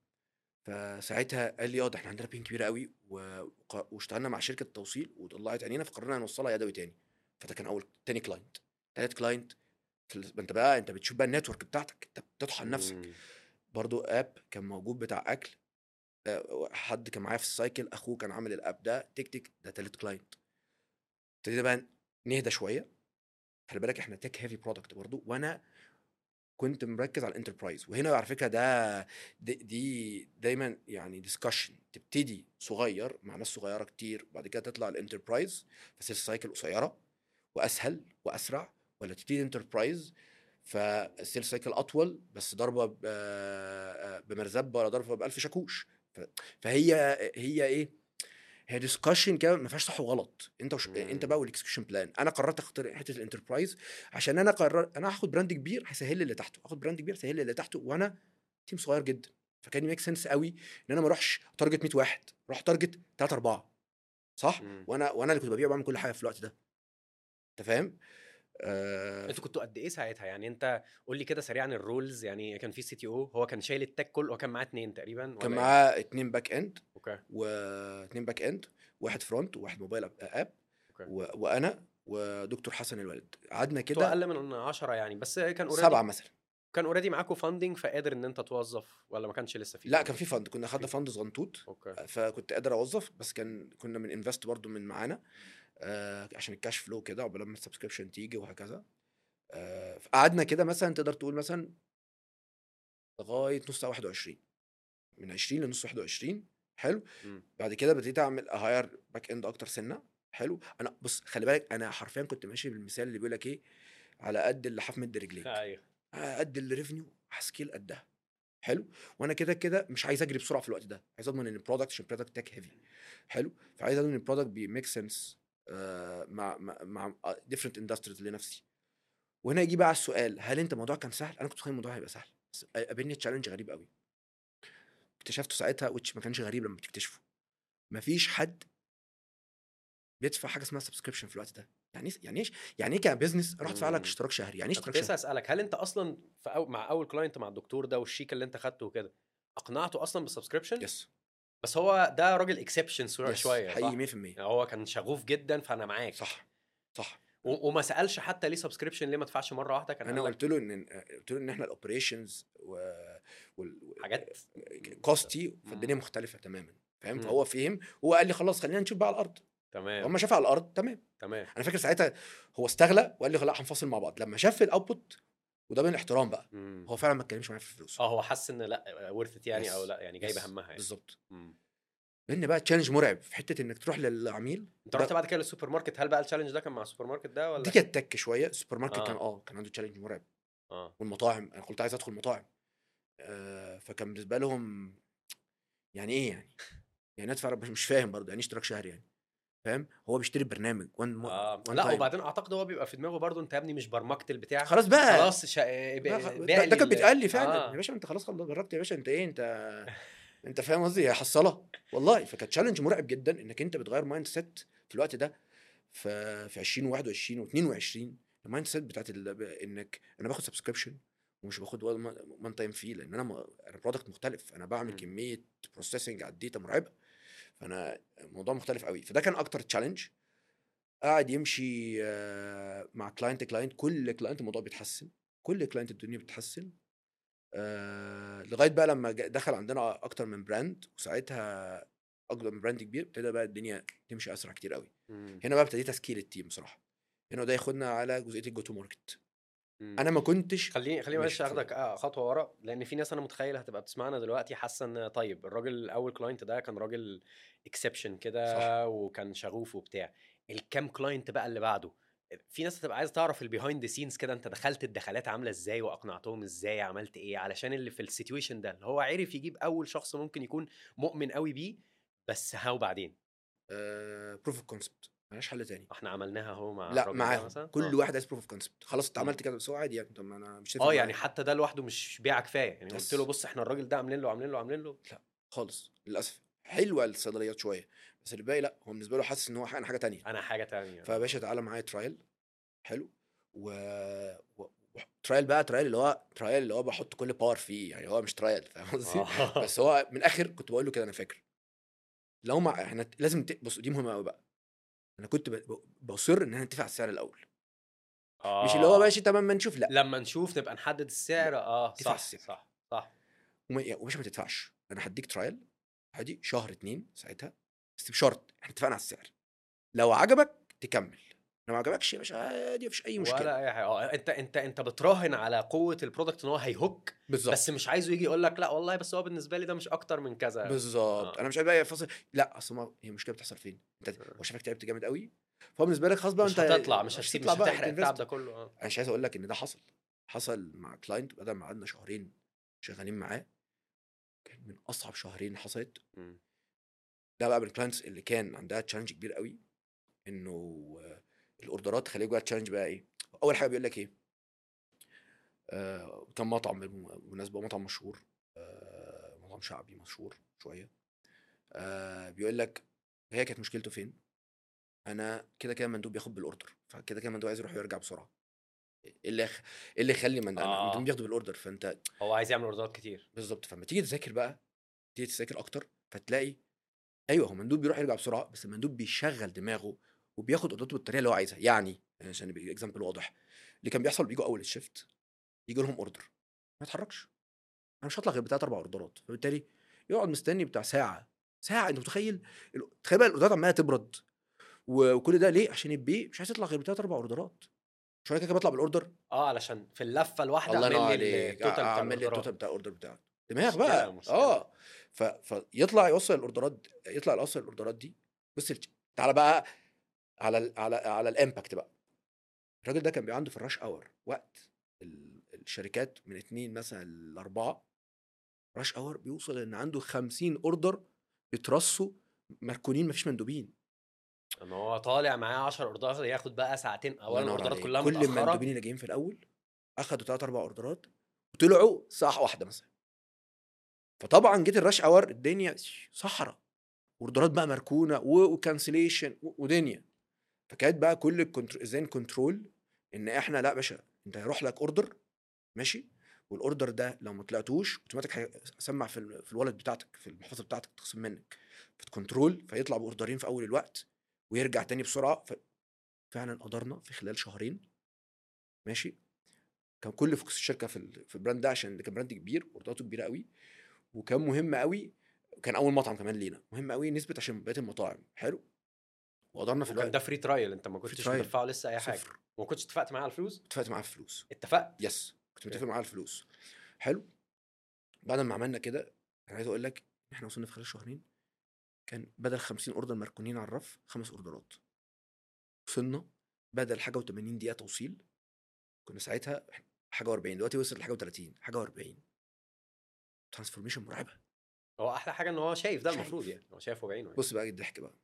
S1: فساعتها قال لي اه ده احنا عندنا بين كبيره قوي و- وق- واشتغلنا مع شركه توصيل وطلعت عينينا فقررنا نوصلها يدوي تاني فده كان اول تاني كلاينت تالت كلاينت في ال- انت بقى انت بتشوف بقى النتورك بتاعتك انت بتطحن نفسك
S2: مم.
S1: برضو اب كان موجود بتاع اكل آه، حد كان معايا في السايكل اخوه كان عامل الاب ده تيك تيك ده تالت كلاينت ابتدينا بقى نهدى شويه خلي بالك احنا تيك هيفي برودكت برضو وانا كنت مركز على الانتربرايز وهنا على فكره ده دي, دي دايما يعني ديسكشن تبتدي صغير مع ناس صغيره كتير بعد كده تطلع الانتربرايز فسيل سايكل قصيره واسهل واسرع ولا تبتدي انتربرايز فالسيل سايكل اطول بس ضربه ب- آه، بمرزبه ولا ضربه بألف شاكوش ف- فهي هي ايه هي ديسكشن كده ما فيهاش صح وغلط انت وش...
S2: مم.
S1: انت بقى والاكسكيوشن بلان انا قررت اختار حته الانتربرايز عشان انا قررت انا هاخد براند كبير هيسهل لي اللي تحته هاخد براند كبير هيسهل لي اللي تحته وانا تيم صغير جدا فكان ميك سنس قوي ان انا ما اروحش تارجت 100 واحد اروح تارجت 3 4 صح
S2: مم.
S1: وانا وانا اللي كنت ببيع وبعمل كل حاجه في الوقت ده انت فاهم آه
S2: انتوا كنتوا قد ايه ساعتها يعني انت قول لي كده سريعا الرولز يعني كان في سي تي او هو كان شايل التك كله هو كان معاه اتنين تقريبا
S1: كان
S2: ولا ايه؟
S1: معاه اتنين باك اند
S2: اوكي
S1: واثنين باك اند واحد فرونت وواحد موبايل اب, أب
S2: اوكي
S1: و... وانا ودكتور حسن الولد قعدنا
S2: انتوا
S1: كده
S2: اقل من 10 يعني بس كان اوريدي
S1: سبعه مثلا
S2: كان اوريدي معاكم فاندنج فقادر ان انت توظف ولا ما كانش لسه في
S1: لا
S2: funding؟
S1: كان في فند كنا خدنا
S2: في-
S1: فند صغنطوط
S2: اوكي
S1: فكنت قادر اوظف بس كان كنا من انفست برضو من معانا آه عشان الكاش فلو كده عقبال ما السبسكريبشن تيجي وهكذا آه قعدنا كده مثلا تقدر تقول مثلا لغايه نص ساعه 21 من 20 لنص 21 حلو
S2: مم.
S1: بعد كده بديت اعمل اهاير باك اند اكتر سنه حلو انا بص خلي بالك انا حرفيا كنت ماشي بالمثال اللي بيقول لك ايه على قد اللحاف مد رجليك
S2: ايوه
S1: على قد الريفنيو هسكيل قدها حلو وانا كده كده مش عايز اجري بسرعه في الوقت ده عايز اضمن ان البرودكت عشان البرودكت تك هيفي حلو فعايز اضمن ان البرودكت بيميك سنس آه، مع مع مع ديفرنت اندستريز لنفسي وهنا يجي بقى السؤال هل انت الموضوع كان سهل انا كنت متخيل الموضوع هيبقى سهل بس قابلني تشالنج غريب قوي اكتشفته ساعتها وتش ما كانش غريب لما بتكتشفه مفيش حد بيدفع حاجه اسمها سبسكريبشن في الوقت ده يعني إيه- يعني ايش يعني ايه كبزنس اروح ادفع لك
S2: مم.
S1: اشتراك شهري يعني ايه
S2: أنا كنت
S1: اشتراك
S2: لسه
S1: شهري
S2: اسالك هل انت اصلا في أو مع اول كلاينت مع الدكتور ده والشيك اللي انت خدته وكده اقنعته اصلا بالسبسكريبشن
S1: يس
S2: بس هو ده راجل اكسبشن
S1: يس
S2: شويه صح؟
S1: حقيقي 100%
S2: يعني هو كان شغوف جدا فانا معاك
S1: صح صح
S2: و- وما سالش حتى ليه سبسكريبشن ليه ما تدفعش مره واحده كان
S1: انا
S2: قال لك
S1: قلت له ان قلت له ان احنا الاوبريشنز و وال...
S2: حاجات
S1: كوستي فالدنيا مختلفه تماما فاهم
S2: مم.
S1: فهو فهم هو قال لي خلاص خلينا نشوف بقى على الارض
S2: تمام
S1: هم شاف على الارض تمام
S2: تمام
S1: انا فاكر ساعتها هو استغلى وقال لي لا هنفصل مع بعض لما شاف الاوتبوت وده من الاحترام بقى
S2: مم.
S1: هو فعلا ما اتكلمش معايا في الفلوس
S2: اه هو حس ان لا ورثت يعني او
S1: Yes.
S2: لا يعني جايبه
S1: Yes.
S2: همها يعني
S1: بالظبط
S2: مم.
S1: لان بقى تشالنج مرعب في حته انك تروح للعميل
S2: انت رحت بعد كده للسوبر ماركت هل بقى التشالنج ده كان مع السوبر ماركت ده ولا
S1: دي كانت تك شويه السوبر ماركت
S2: آه.
S1: كان اه كان عنده تشالنج مرعب
S2: اه
S1: والمطاعم انا كنت عايز ادخل مطاعم آه فكان بالنسبه لهم يعني ايه يعني يعني ادفع مش- مش فاهم برضه يعني إيه اشتراك شهري يعني فاهم هو بيشتري برنامج وان
S2: آه.
S1: one
S2: لا
S1: time.
S2: وبعدين اعتقد هو بيبقى في دماغه برضو انت يا ابني مش برمجت البتاع
S1: خلاص بقى
S2: خلاص شا...
S1: لا،
S2: بيع
S1: ده,
S2: لي
S1: ده كان
S2: ال-
S1: بيتقال لي فعلا
S2: آه.
S1: يا باشا انت خلاص خلاص جربت يا باشا انت ايه انت انت فاهم قصدي هي حصاله والله فكانت تشالنج مرعب جدا انك انت بتغير مايند سيت في الوقت ده في في 2021 و22 المايند سيت بتاعت ال... انك انا باخد سبسكريبشن ومش باخد وان تايم فيه لان انا م... انا برودكت مختلف انا بعمل
S2: مم.
S1: كميه بروسيسنج على الداتا مرعبه فانا الموضوع مختلف قوي فده كان اكتر تشالنج قاعد يمشي آه، مع كلاينت كلاينت كل كلاينت الموضوع بيتحسن كل كلاينت الدنيا بتتحسن آه لغايه بقى لما جا- دخل عندنا اكتر من براند وساعتها اكتر من براند كبير ابتدى بقى الدنيا تمشي اسرع كتير قوي
S2: مم.
S1: هنا بقى ابتديت اسكيل التيم بصراحه هنا ده ياخدنا على جزئيه الجو تو ماركت
S2: مم.
S1: انا ما كنتش
S2: خليني خليني
S1: ماشي،
S2: معلش
S1: اتفضل.
S2: اخدك آه خطوه ورا لان في ناس انا متخيل هتبقى بتسمعنا دلوقتي حاسه ان طيب الراجل الاول كلاينت ده كان راجل اكسبشن كده
S1: صح.
S2: وكان شغوف وبتاع الكام كلاينت بقى اللي بعده في ناس هتبقى عايزه تعرف البيهايند سينز كده انت دخلت الدخلات عامله ازاي واقنعتهم ازاي عملت ايه علشان اللي في السيتويشن ده اللي هو عرف يجيب اول شخص ممكن يكون مؤمن قوي بيه بس ها وبعدين
S1: بروف اوف كونسبت ملهاش حل تاني
S2: احنا عملناها اهو مع
S1: لا
S2: الراجل ده
S1: معاهم
S2: مثلا
S1: كل
S2: آه.
S1: واحد عايز بروف اوف كونسبت خلاص انت
S2: مم.
S1: عملت كده بس هو عادي يعني طب ما انا مش
S2: اه يعني حتى ده لوحده مش بيعه كفايه يعني قلت
S1: يس.
S2: له بص احنا الراجل ده عاملين له عاملين له عاملين له
S1: خالص للاسف حلوه الصيدليات شويه بس اللي باقي لا هو بالنسبه له حاسس ان هو حاجه حاجه تانية
S2: انا حاجه تانية
S1: فيا باشا تعالى معايا ترايل حلو و... و... و... ترايل بقى ترايل اللي هو ترايل اللي هو بحط كل باور فيه يعني هو مش ترايل فاهم قصدي؟
S2: آه.
S1: بس هو من الاخر كنت بقول له كده انا فاكر لو مع احنا لازم ت... بص دي مهمه قوي بقى انا كنت ب... ب- بصر ان احنا نتفق على السعر الاول مش اللي هو
S2: آه.
S1: ماشي تمام ما نشوف لا
S2: لما نشوف نبقى نحدد السعر اه
S1: تدفع
S2: صح
S1: السعر.
S2: صح صح
S1: وما... يا- ومش ما تدفعش انا هديك ترايل عادي شهر اتنين ساعتها بس بشرط احنا اتفقنا على السعر لو عجبك تكمل لو ما عجبكش يا باشا عادي مفيش اي مشكله
S2: ولا اي حاجه اه انت انت انت بتراهن على قوه البرودكت ان هو هيهوك
S1: بالظبط
S2: بس مش عايزه يجي يقول لك لا والله بس هو بالنسبه لي ده مش اكتر من كذا
S1: بالظبط
S2: آه.
S1: انا مش عارف بقى فاصل لا اصل ما هي المشكله بتحصل فين انت هو شافك تعبت جامد قوي فهو بالنسبه لك خلاص بقى
S2: مش
S1: انت
S2: هتطلع مش هتسيب مش
S1: هتطلع بقى،
S2: هتحرق
S1: انت
S2: التعب
S1: invest.
S2: ده كله اه
S1: انا مش عايز اقول لك ان ده حصل حصل مع كلاينت بدل ما قعدنا شهرين شغالين معاه كان من اصعب شهرين حصلت
S2: مم.
S1: ده بقى من الكلاينتس اللي كان عندها تشالنج كبير قوي انه آه، الاوردرات خلي بالك بقى التشالنج بقى ايه اول حاجه بيقول لك ايه آه كان مطعم بالم- بالمناسبه مطعم مشهور آه مطعم شعبي مشهور شويه آه بيقول لك هي كانت مشكلته فين انا كده كده مندوب بياخد بالاوردر فكده كده مندوب عايز يروح ويرجع بسرعه ايه اللي يخ... ايه اللي يخلي من
S2: آه.
S1: مندوب بياخده بالاوردر فانت
S2: هو عايز يعمل اوردرات كتير
S1: بالظبط فلما تيجي تذاكر بقى تيجي تذاكر اكتر فتلاقي ايوه هو مندوب بيروح يرجع بسرعه بس المندوب بيشغل دماغه وبياخد اوردراته بالطريقه اللي هو عايزها يعني عشان يبقى اكزامبل واضح اللي كان بيحصل بيجوا اول الشيفت يجي لهم اوردر ما يتحركش انا مش هطلع غير بثلاث اربع اوردرات فبالتالي يقعد مستني بتاع ساعه ساعه انت متخيل ال- تخيل بقى الاوردرات عماله تبرد و- وكل ده ليه عشان البي مش عايز يطلع غير بثلاث اربع اوردرات شويه كده بطلع بالاوردر
S2: اه علشان في اللفه الواحده
S1: الله ينور
S2: اعمل لي
S1: عليك
S2: التوتال بتاع
S1: اعمل لي
S2: الأوردرات.
S1: التوتال بتاع الاوردر بتاعك دماغ
S2: مشكلة،
S1: بقى
S2: مشكلة.
S1: اه ف... فيطلع يوصل الاوردرات يطلع يوصل الاوردرات دي بص الج- تعالى بقى على ال... على على الامباكت بقى الراجل ده كان بيبقى عنده في الراش اور وقت ال... الشركات من اتنين مثلا لاربعه راش اور بيوصل ان عنده 50 اوردر بيترصوا مركونين مفيش مندوبين
S2: ان هو طالع معاه 10 اوردرات ياخد بقى ساعتين
S1: الله
S2: اولا
S1: ينور
S2: الاوردرات
S1: عليك.
S2: كلها
S1: كل
S2: متاخره
S1: المندوبين اللي جايين في الاول اخدوا ثلاث اربع اوردرات وطلعوا ساعه واحده مثلا فطبعا جيت الرش اور الدنيا صحراء اوردرات بقى مركونه وكانسليشن ودنيا فكانت بقى كل الكنترول ازاي كنترول ان احنا لا يا باشا انت هيروح لك اوردر ماشي والاوردر ده لو ما طلعتوش اوتوماتيك هيسمع في ال- في الوالد بتاعتك في المحفظه بتاعتك تخصم منك فتكنترول فيطلع باوردرين في اول الوقت ويرجع تاني بسرعه ف... فعلا قدرنا في خلال شهرين ماشي كان كل فوكس الشركه في ال- في البراند ده عشان ده كان براند كبير اوردراته كبيره قوي وكان مهم قوي كان اول مطعم كمان لينا مهم قوي نسبه عشان بقيه المطاعم حلو وقدرنا في
S2: وكان
S1: الوقت
S2: ده فري ترايل انت ما كنتش
S1: ترايل.
S2: مدفعه لسه اي حاجه
S1: صفر
S2: وما كنتش اتفقت معاه على الفلوس
S1: اتفقت معاه في فلوس
S2: اتفقت
S1: يس كنت
S2: اوكي.
S1: متفق معاه على الفلوس حلو بعد ما عملنا كده انا عايز اقول لك احنا وصلنا في خلال شهرين كان بدل 50 اوردر مركونين على الرف خمس اوردرات وصلنا بدل حاجه و80 دقيقه توصيل كنا ساعتها حاجه و40 دلوقتي وصل لحاجه و30 حاجه و40 ترانسفورميشن مرعبه
S2: هو احلى حاجه ان هو شايف ده
S1: شايف.
S2: المفروض يعني هو شايفه بعينه يعني.
S1: بص بقى الضحك بقى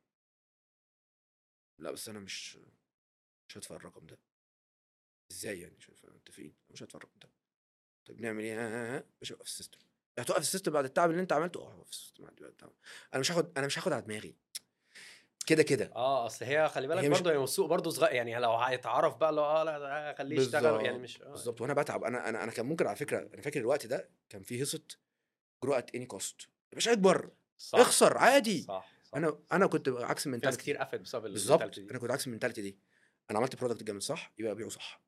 S1: لا بس انا مش مش هدفع الرقم ده ازاي يعني مش هدفع متفقين مش هدفع الرقم ده طيب نعمل ايه ها ها ها مش هوقف السيستم هتوقف السيستم بعد التعب اللي انت عملته اه هوقف السيستم بعد التعب انا مش هاخد انا مش هاخد على دماغي كده كده
S2: اه اصل هي خلي بالك
S1: هي مش-
S2: برضه يعني السوق برضه صغير يعني لو هيتعرف بقى لو اه لا ده خليه يشتغل يعني مش آه.
S1: بالظبط وانا بتعب انا انا انا كان ممكن على فكره انا فاكر الوقت ده كان في هيصه جرو ات اني كوست مش اكبر
S2: صح
S1: اخسر عادي
S2: صح, صح.
S1: انا انا كنت عكس
S2: في ناس
S1: المنتاليتي
S2: كتير قفلت بسبب
S1: بالظبط
S2: المنتاليتي دي.
S1: انا كنت عكس المنتاليتي دي انا عملت برودكت جامد صح يبقى ابيعه صح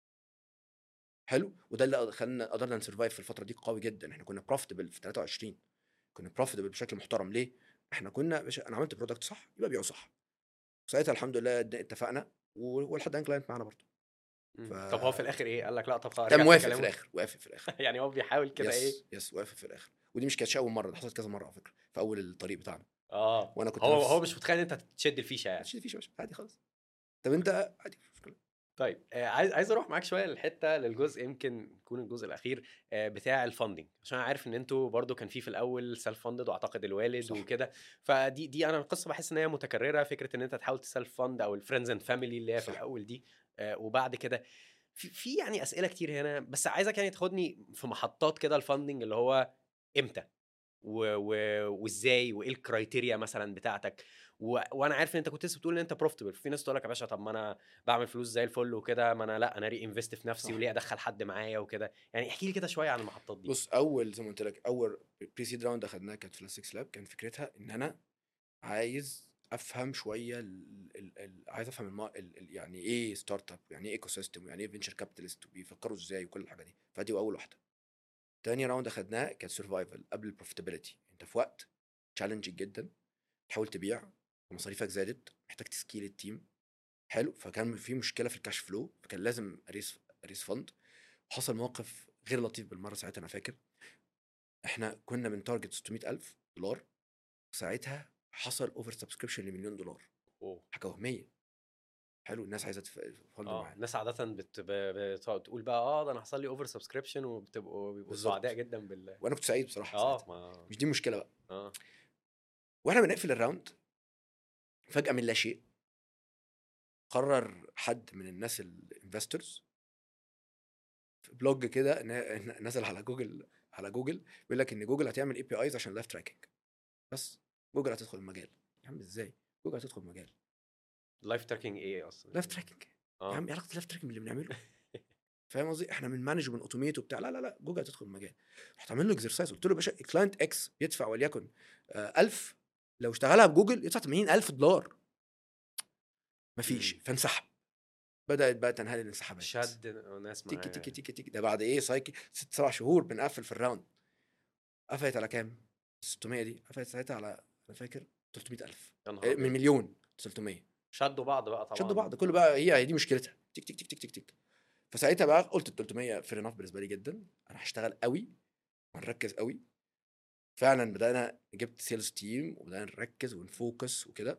S1: حلو وده اللي خلنا قدرنا نسرفايف في الفتره دي قوي جدا احنا كنا بروفيتبل في 23 كنا بروفيتبل بشكل محترم ليه احنا كنا باشا انا عملت برودكت صح يبقى ابيعه صح ساعتها الحمد لله اتفقنا و- ولحد الان كلاينت معانا برضه
S2: مم.
S1: ف-
S2: طب هو في الاخر ايه قال لك لا طب خلاص
S1: كان
S2: رجع في
S1: موافق في
S2: كلامه؟
S1: الاخر وافق في الاخر
S2: يعني هو بيحاول كده
S1: يس
S2: ايه
S1: يس وافق في الاخر ودي مش كانتش اول مره ده حصلت كذا مره على فكره في اول الطريق بتاعنا
S2: اه
S1: وانا كنت
S2: هو
S1: نفس-
S2: هو مش متخيل ان انت تشد الفيشه يعني
S1: ماشي فيش يا باشا عادي خالص طب انت عادي مش مشكله
S2: طيب آه عايز عايز اروح معاك شويه للحته للجزء يمكن يكون الجزء الاخير آه بتاع الفاندنج عشان انا عارف ان انتوا برضو كان في في الاول سيلف فاندد واعتقد الوالد
S1: صح.
S2: وكده فدي دي انا القصه بحس ان هي متكرره فكره ان انت تحاول تسيلف فاند او الفريندز اند فاميلي اللي هي في
S1: صح.
S2: الاول دي آه وبعد كده في في يعني اسئله كتير هنا بس عايزك يعني تاخدني في محطات كده الفاندنج اللي هو امتى و... و... وازاي وايه الكرايتيريا مثلا بتاعتك و... وانا عارف ان انت كنت لسه بتقول ان انت بروفيتبل في ناس تقول لك يا باشا طب ما انا بعمل فلوس زي الفل وكده ما انا لا انا ري انفست في نفسي
S1: صح.
S2: وليه ادخل حد معايا وكده يعني احكي لي كده شويه عن المحطات دي
S1: بص اول زي ما قلت لك اول بري سيد راوند اخدناها كانت في السكس لاب كان فكرتها ان انا عايز افهم شويه ال ال ال عايز افهم الم... ال ال يعني ايه ستارت اب يعني ايه ايكو سيستم يعني ايه فينشر كابيتالست وبيفكروا ازاي وكل الحاجه دي فدي اول واحده تاني راوند اخدناه كانت سرفايفل قبل البروفيتابيلتي انت في وقت تشالنجينج جدا تحاول تبيع ومصاريفك زادت محتاج تسكيل التيم حلو فكان في مشكله في الكاش فلو فكان لازم اريس اريس فند حصل موقف غير لطيف بالمره ساعتها انا فاكر احنا كنا من تارجت 600000 دولار ساعتها حصل اوفر سبسكريبشن لمليون دولار
S2: أوه.
S1: حاجه وهميه حلو الناس عايزه تفند
S2: اه
S1: معانا
S2: الناس عاده بت... ب... بتقعد تقول بقى اه ده انا حصل لي اوفر سبسكريبشن وبتبقوا بيبقوا
S1: بالظبط.
S2: سعداء جدا بال
S1: وانا كنت سعيد بصراحه
S2: اه
S1: ساعتها.
S2: ما
S1: مش دي المشكله بقى
S2: اه
S1: واحنا بنقفل الراوند فجاه من لا شيء قرر حد من الناس الانفسترز في بلوج كده نا- نزل على جوجل على جوجل بيقول لك ان جوجل هتعمل اي بي ايز عشان لايف تراكنج بس جوجل هتدخل المجال يا عم ازاي جوجل هتدخل المجال
S2: لايف تراكنج ايه اصلا
S1: لايف تراكنج يا
S2: اه
S1: عم ايه علاقه اللايف تراكنج باللي بنعمله فاهم قصدي احنا من مانجمنت اوتوميت وبتاع لا لا لا جوجل هتدخل المجال رحت عامل له اكسرسايز قلت له يا باشا كلاينت اكس بيدفع وليكن آه 1000 لو اشتغلها بجوجل يدفع 80000 دولار مفيش
S2: مم.
S1: فانسحب بدات بقى تنهال الانسحابات
S2: شد ناس معايا
S1: تيكي تيكي تيكي تيكي ده بعد ايه سايكل ست سبع شهور بنقفل في الراوند قفلت على كام؟ 600 دي قفلت ساعتها على انا فاكر 300000
S2: يا نهار
S1: إيه،
S2: أبيض.
S1: من مليون 300
S2: شدوا بعض بقى طبعا
S1: شدوا بعض كله بقى هي هي دي مشكلتها تيك تيك تيك تيك تيك تيك فساعتها بقى قلت ال 300 فير انف بالنسبه لي جدا انا هشتغل قوي وهنركز قوي فعلا بدانا جبت سيلز تيم وبدانا نركز ونفوكس وكده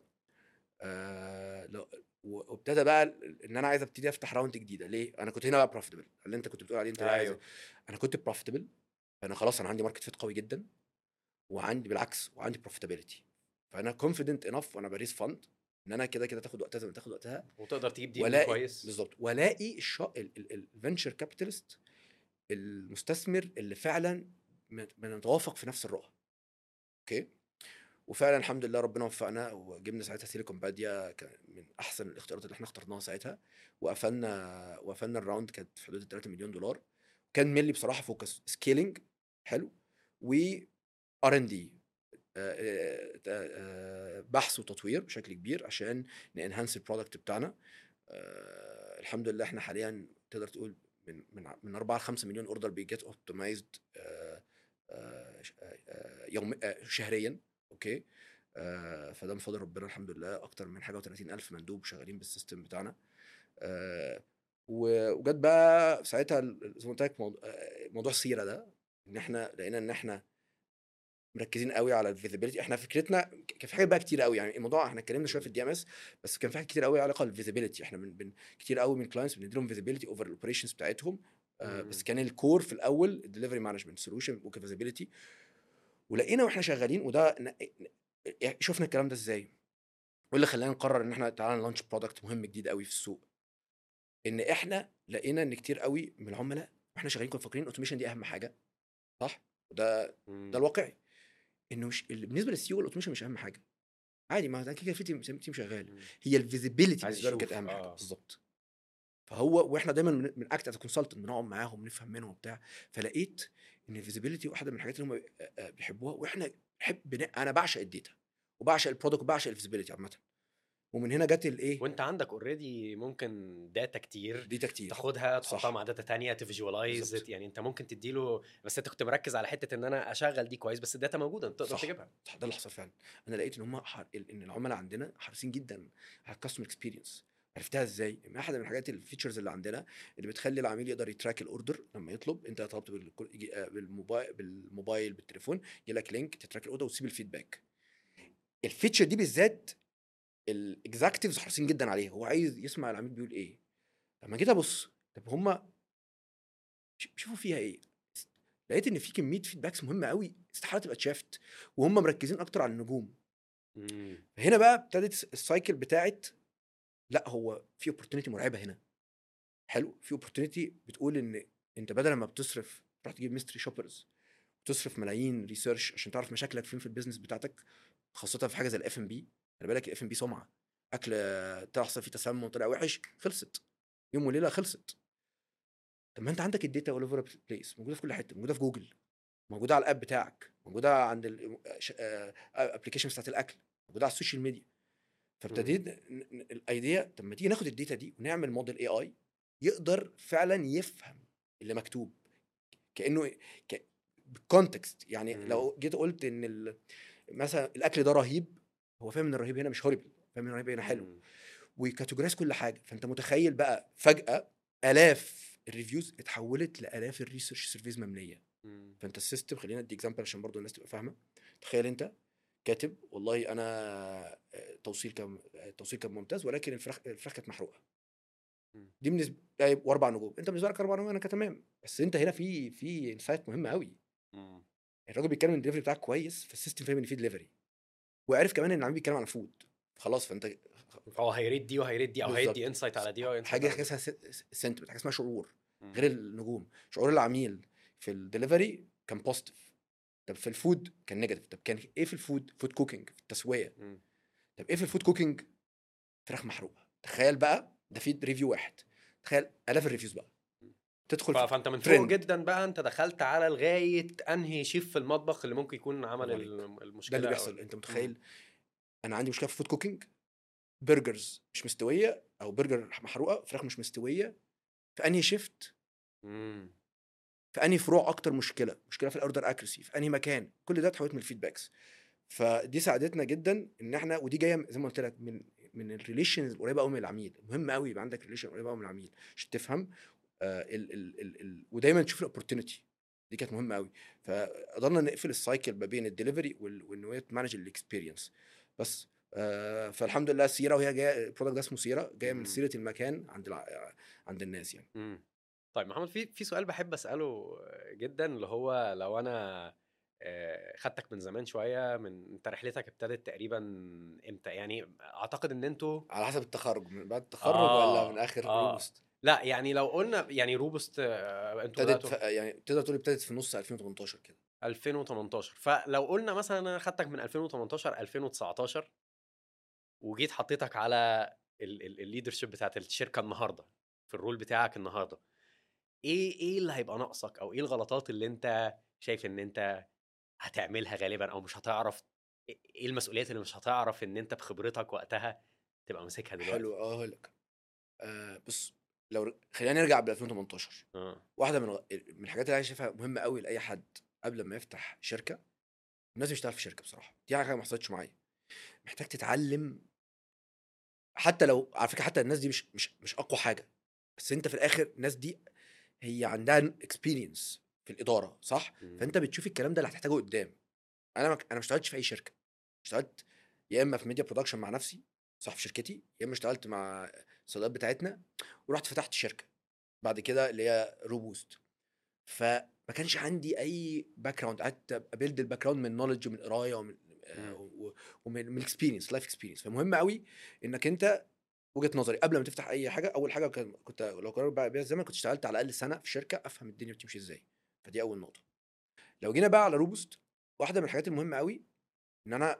S1: آه لو- و- وابتدى بقى ال- ان انا عايز ابتدي افتح راوند جديده ليه؟ انا كنت هنا بقى بروفيتبل اللي انت كنت بتقول عليه انت
S2: أيوه.
S1: عايز انا كنت بروفيتبل فانا خلاص انا عندي ماركت فيت قوي جدا وعندي بالعكس وعندي بروفيتابيلتي فانا كونفيدنت انف وانا بريس فند ان انا كده كده تاخد وقتها زي ما تاخد وقتها
S2: وتقدر تجيب دي
S1: والاقي
S2: كويس
S1: بالظبط والاقي الفنشر كابيتالست المستثمر اللي فعلا م- بنتوافق في نفس الرؤى اوكي وفعلا الحمد لله ربنا وفقنا وجبنا ساعتها سيليكون باديا كان من احسن الاختيارات اللي احنا اخترناها ساعتها وقفلنا وقفلنا الراوند كانت في حدود ال 3 مليون دولار كان ملي بصراحه فوكس سكيلينج حلو و ار ان دي بحث وتطوير بشكل كبير عشان نانهانس البرودكت بتاعنا آه، الحمد لله احنا حاليا تقدر تقول من من من 4 ل 5 مليون اوردر بيجيت اوبتمايزد يوم آه، شهريا اوكي آه، فده من فضل ربنا الحمد لله اكتر من حاجه و30 الف مندوب شغالين بالسيستم بتاعنا آه، و- وجت بقى ساعتها ال- زي ما قلت لك موضوع, آه، موضوع السيره ده ان احنا لقينا ان احنا مركزين قوي على الفيزيبيليتي احنا فكرتنا ك- كان في حاجات بقى كتير قوي يعني الموضوع احنا اتكلمنا شويه في الدي ام اس بس كان في حاجات كتير قوي علاقه بالفيزيبيليتي احنا من, من كتير قوي من كلاينتس بنديلهم فيزيبيليتي اوفر الاوبريشنز بتاعتهم آه
S2: مم.
S1: بس كان الكور في الاول الدليفري مانجمنت سولوشن وكفيزيبيليتي ولقينا واحنا شغالين وده ن- ن- شفنا الكلام ده ازاي واللي خلانا نقرر ان احنا تعالى نلانش برودكت مهم جديد قوي في السوق ان احنا لقينا ان كتير قوي من العملاء واحنا شغالين كنا فاكرين الاوتوميشن دي اهم حاجه صح وده
S2: مم.
S1: ده الواقعي انه مش ال- بالنسبه للسي او الاوتوميشن مش اهم حاجه عادي ما ده كده كده في تيم تيم شغال
S2: مم.
S1: هي الفيزيبيليتي
S2: عايز
S1: بالنسبه له كانت
S2: يشوف،
S1: اهم حاجه
S2: آه.
S1: بالظبط فهو واحنا دايما من, من اكت از كونسلتنت بنقعد معاهم ونفهم منهم وبتاع فلقيت ان الفيزيبيليتي واحده من الحاجات اللي هم بيحبوها واحنا بنحب بن... انا بعشق الداتا وبعشق البرودكت وبعشق الفيزيبيليتي عامه ومن هنا جت الايه
S2: وانت عندك اوريدي ممكن داتا كتير
S1: ديتا كتير
S2: تاخدها
S1: صح.
S2: تحطها مع داتا تانية تفيجواليز
S1: بالظبط.
S2: يعني انت ممكن تديله بس انت كنت مركز على حته ان انا اشغل دي كويس بس الداتا موجوده انت تقدر
S1: صح.
S2: تجيبها
S1: صح ده اللي حصل فعلا انا لقيت ان هم حر... ان العملاء عندنا حريصين جدا على الكاستمر اكسبيرينس عرفتها ازاي؟ من احد من الحاجات الفيتشرز اللي عندنا اللي بتخلي العميل يقدر يتراك الاوردر لما يطلب انت طلبت بالكل- يجي- آه، بالموبايل بالموبايل بالتليفون يجي لك لينك تتراك الاوردر وتسيب الفيدباك. الفيتشر دي بالذات الاكزاكتيفز حريصين جدا عليها هو عايز يسمع العميل بيقول ايه. لما جيت ابص طب هم شوفوا فيها ايه؟ لقيت ان في كميه فيدباكس مهمه قوي استحاله تبقى اتشافت وهم مركزين اكتر على النجوم
S2: مم.
S1: هنا بقى ابتدت السايكل بتاعت لا هو في اوبورتونيتي مرعبه هنا حلو في اوبورتونيتي بتقول ان انت بدل ما بتصرف تروح تجيب ميستري شوبرز وتصرف ملايين ريسيرش عشان تعرف مشاكلك فين في البيزنس بتاعتك خاصه في حاجه زي الاف ام بي خلي بالك الاف ام بي سمعه اكل تحصل فيه تسمم طلع وحش خلصت يوم وليله خلصت طب ما انت عندك الداتا اول اوفر بليس موجوده في كل حته موجوده في جوجل موجوده على الاب بتاعك موجوده عند الابلكيشن بتاعت الاكل موجوده على السوشيال ميديا فابتديت ن- ن- الايديا طب ما تيجي ناخد الداتا دي ونعمل موديل اي اي يقدر فعلا يفهم اللي مكتوب كانه ك... بالكونتكست يعني
S2: مم.
S1: لو جيت قلت ان ال... مثلا الاكل ده رهيب هو فاهم ان الرهيب هنا مش هوريبل فاهم ان الرهيب هنا حلو
S2: مم.
S1: وكاتيجورايز كل حاجه فانت متخيل بقى فجاه الاف الريفيوز اتحولت لالاف الريسيرش سيرفيز ممليه
S2: مم.
S1: فانت السيستم خلينا ادي اكزامبل عشان برضو الناس تبقى فاهمه تخيل انت كاتب والله انا آه، توصيل كان آه، التوصيل كان ممتاز ولكن الفراخ الفراخ كانت محروقه
S2: مم.
S1: دي بالنسبه يعني واربع نجوم انت بالنسبه لك اربع نجوم انا كان تمام بس انت هنا في في انسايت مهمه قوي
S2: مم.
S1: الراجل بيتكلم ان الدليفري بتاعك كويس فالسيستم فاهم ان في دليفري وعرف كمان ان العميل بيتكلم على فود خلاص فانت
S2: فهو هيريد دي وهيريد دي او
S1: بالظبط.
S2: هيدي انسايت على دي وانسايت
S1: حاجه
S2: على دي.
S1: اسمها سنتمنت حاجه اسمها شعور
S2: مم.
S1: غير النجوم شعور العميل في الدليفري كان بوزيتيف طب في الفود كان نيجاتيف طب كان ايه في الفود فود كوكينج في التسويه
S2: مم.
S1: طب ايه في الفود كوكينج فراخ محروقه تخيل بقى ده في ريفيو واحد تخيل الاف الريفيوز بقى تدخل
S2: ف-
S1: في
S2: فانت من فوق
S1: ترند.
S2: جدا بقى انت دخلت على لغايه انهي شيف في المطبخ اللي ممكن يكون عمل
S1: برافو
S2: الم- المشكله
S1: ده اللي
S2: أو-
S1: بيحصل انت متخيل انا عندي مشكله في فود كوكينج برجرز مش مستويه او برجر محروقه فراخ مش مستويه في انهي شيفت
S2: مم.
S1: في انهي فروع اكتر مشكله مشكله في الاوردر اكريسي في انهي مكان كل ده اتحولت من الفيدباكس فدي ساعدتنا جدا ان احنا ودي جايه زي ما قلت لك من من الريليشنز القريبه قوي من العميل مهم قوي يبقى عندك ريليشن قريبه قوي من العميل عشان تفهم آه ال ال ال ال ودايما تشوف الاوبورتونيتي دي كانت مهمه قوي فقدرنا نقفل السايكل ما بين الدليفري وان هي تمانج الاكسبيرينس بس آه فالحمد لله سيره وهي جايه البرودكت ده اسمه سيره جايه من
S2: مم.
S1: سيره المكان عند الع... عند الناس يعني
S2: مم. طيب محمد في في سؤال بحب اساله جدا اللي هو لو انا آه، خدتك من زمان شويه من انت رحلتك ابتدت تقريبا امتى يعني اعتقد ان انتوا
S1: على حسب التخرج من بعد التخرج
S2: آه،
S1: ولا من اخر
S2: آه.
S1: روبوست
S2: لا يعني لو قلنا يعني روبوست آه، انتوا
S1: ابتدت
S2: بدأتوا
S1: في يعني تقدر تقول ابتدت في نص 2018 كده
S2: 2018 فلو قلنا مثلا انا خدتك من 2018 2019 وجيت حطيتك على الليدرشيب بتاعت الشركه النهارده في الرول بتاعك النهارده ايه ايه اللي هيبقى ناقصك او ايه الغلطات اللي انت شايف ان انت هتعملها غالبا او مش هتعرف ايه المسؤوليات اللي مش هتعرف ان انت بخبرتك وقتها تبقى ماسكها دلوقتي
S1: حلو اه هقول لك آه بص لو ر- خلينا نرجع ب 2018
S2: اه
S1: واحده من الغ- من الحاجات اللي انا شايفها مهمه قوي لاي حد قبل ما يفتح شركه الناس بيشتغل في شركه بصراحه دي حاجه ما حصلتش معايا محتاج تتعلم حتى لو على فكره حتى الناس دي مش مش مش اقوى حاجه بس انت في الاخر الناس دي هي عندها اكسبيرينس في الاداره صح
S2: مم.
S1: فانت بتشوف الكلام ده اللي هتحتاجه قدام انا ما انا ما اشتغلتش في اي شركه اشتغلت يا اما في ميديا برودكشن مع نفسي صاحب شركتي يا اما اشتغلت مع الصيدليات بتاعتنا ورحت فتحت شركه بعد كده اللي هي روبوست فما كانش عندي اي باك جراوند قعدت ابيلد الباك جراوند من نولج ومن قرايه ومن آه، و- ومن من اكسبيرينس لايف اكسبيرينس فمهم قوي انك انت وجهه نظري قبل ما تفتح اي حاجه اول حاجه كان كنت لو قررت بقى بيها الزمن كنت اشتغلت على الاقل سنه في شركه افهم الدنيا بتمشي ازاي فدي اول نقطه لو جينا بقى على روبوست واحده من الحاجات المهمه قوي ان انا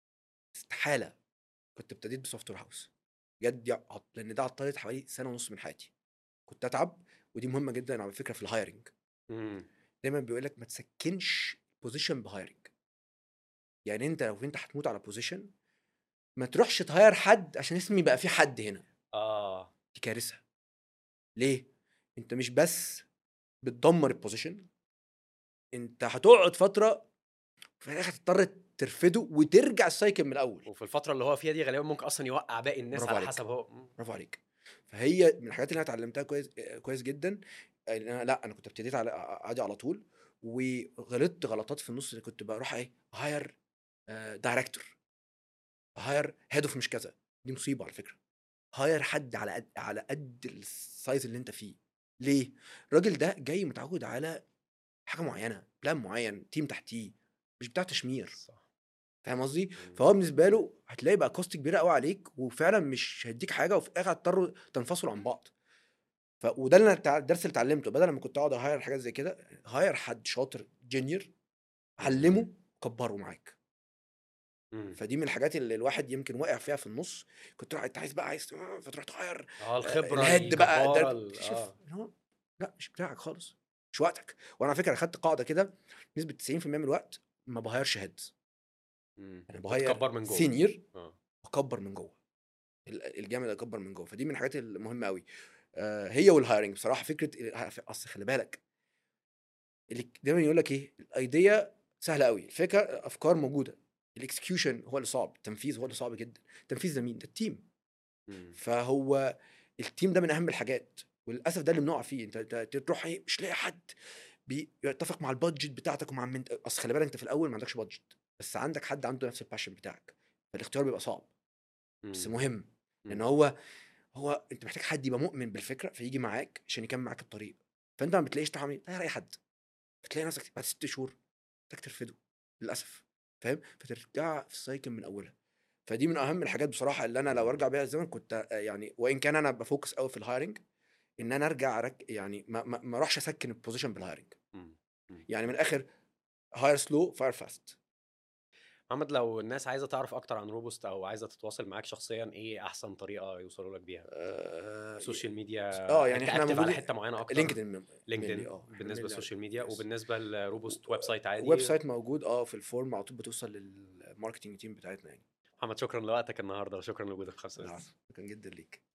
S1: استحاله كنت ابتديت بسوفت وير هاوس بجد يع- عط- لان ده عطلت حوالي سنه ونص من حياتي كنت اتعب ودي مهمه جدا على فكره في الهايرنج
S2: مم.
S1: دايما بيقول لك ما تسكنش بوزيشن بهايرنج يعني انت لو انت هتموت على بوزيشن ما تروحش تهاير حد عشان اسمي بقى في حد هنا
S2: اه
S1: دي كارثه ليه انت مش بس بتدمر البوزيشن انت هتقعد فتره في الاخر هتضطر ترفده وترجع السايكل من الاول
S2: وفي الفتره اللي هو فيها دي غالبا ممكن اصلا يوقع باقي الناس
S1: برافو
S2: على
S1: عليك.
S2: حسب هو مم.
S1: برافو عليك فهي من الحاجات اللي انا اتعلمتها كويس كويس جدا ان انا لا انا كنت ابتديت على عادي على طول وغلطت غلطات في النص اللي كنت بروح ايه هاير دايركتور هاير هيد اوف مش كذا دي مصيبه على فكره هاير حد على قد على قد السايز اللي انت فيه ليه الراجل ده جاي متعود على حاجه معينه بلان معين تيم تحتيه مش بتاع تشمير
S2: صح
S1: فاهم قصدي
S2: مم.
S1: فهو بالنسبه له هتلاقي بقى كوست كبيره قوي عليك وفعلا مش هيديك حاجه وفي الاخر هتضطروا تنفصلوا عن بعض ف وده اللي أنا التع- الدرس اللي اتعلمته بدل ما كنت اقعد اهاير حاجات زي كده هاير حد شاطر جونيور علمه كبره معاك
S2: مم.
S1: فدي من الحاجات اللي الواحد يمكن واقع فيها في النص كنت تروح انت عايز بقى عايز فتروح تغير
S2: اه الخبره
S1: الهيد بقى
S2: الجبارة
S1: ده
S2: ال-
S1: تكتشف
S2: آه.
S1: إن هو لا مش بتاعك خالص مش وقتك وانا على فكره اخدت قاعده كده نسبه 90% من الوقت ما بهايرش هيدز
S2: مم.
S1: انا بهاير
S2: بتكبر من جوه
S1: سينيور
S2: اه
S1: اكبر من جوه ال- الجامد اكبر من جوه فدي من الحاجات المهمه قوي آه هي والهايرنج بصراحه فكره ال- اصل خلي بالك اللي دايما يقول لك ايه الايديا سهله قوي الفكره افكار موجوده الاكسكيوشن هو اللي صعب التنفيذ هو اللي صعب جدا التنفيذ ده مين ده التيم
S2: مم.
S1: فهو التيم ده من اهم الحاجات وللاسف ده اللي بنقع فيه انت أنت تروح ايه مش لاقي حد بيتفق مع البادجت بتاعتك ومع من اصل خلي بالك انت في الاول ما عندكش بادجت بس عندك حد عنده نفس الباشن بتاعك فالاختيار بيبقى صعب بس
S2: مم.
S1: مهم لان
S2: مم.
S1: هو هو انت محتاج حد يبقى مؤمن بالفكره فيجي معاك عشان يكمل معاك الطريق فانت ما بتلاقيش تروح عامل تغير اي حد فتلاقي نفسك بعد ست شهور محتاج ترفده للاسف فاهم فترجع في السايكل من اولها فدي من اهم الحاجات بصراحه اللي انا لو ارجع بيها الزمن كنت آه، يعني وان كان انا بفوكس قوي في الهايرنج ان انا ارجع أرك يعني ما ما ما اروحش اسكن البوزيشن بالهايرنج
S2: مم. مم.
S1: يعني من الاخر هاير سلو فاير فاست
S2: محمد لو الناس عايزه تعرف اكتر عن روبوست او عايزه تتواصل معاك شخصيا ايه احسن طريقه يوصلوا لك بيها سوشيال ميديا
S1: اه يعني
S2: أنت
S1: احنا
S2: active على
S1: موجودين-
S2: حته معينه اكتر
S1: لينكدين
S2: لينكدين
S1: اه إحنا
S2: بالنسبه
S1: mainly-
S2: للسوشيال ميديا
S1: yes.
S2: وبالنسبه لروبوست ويب سايت عادي
S1: ويب سايت موجود اه في الفورم على طول بتوصل للماركتنج تيم بتاعتنا يعني
S2: محمد شكرا لوقتك النهارده وشكرا لوجودك في خمسة
S1: العفو. شكرا جدا ليك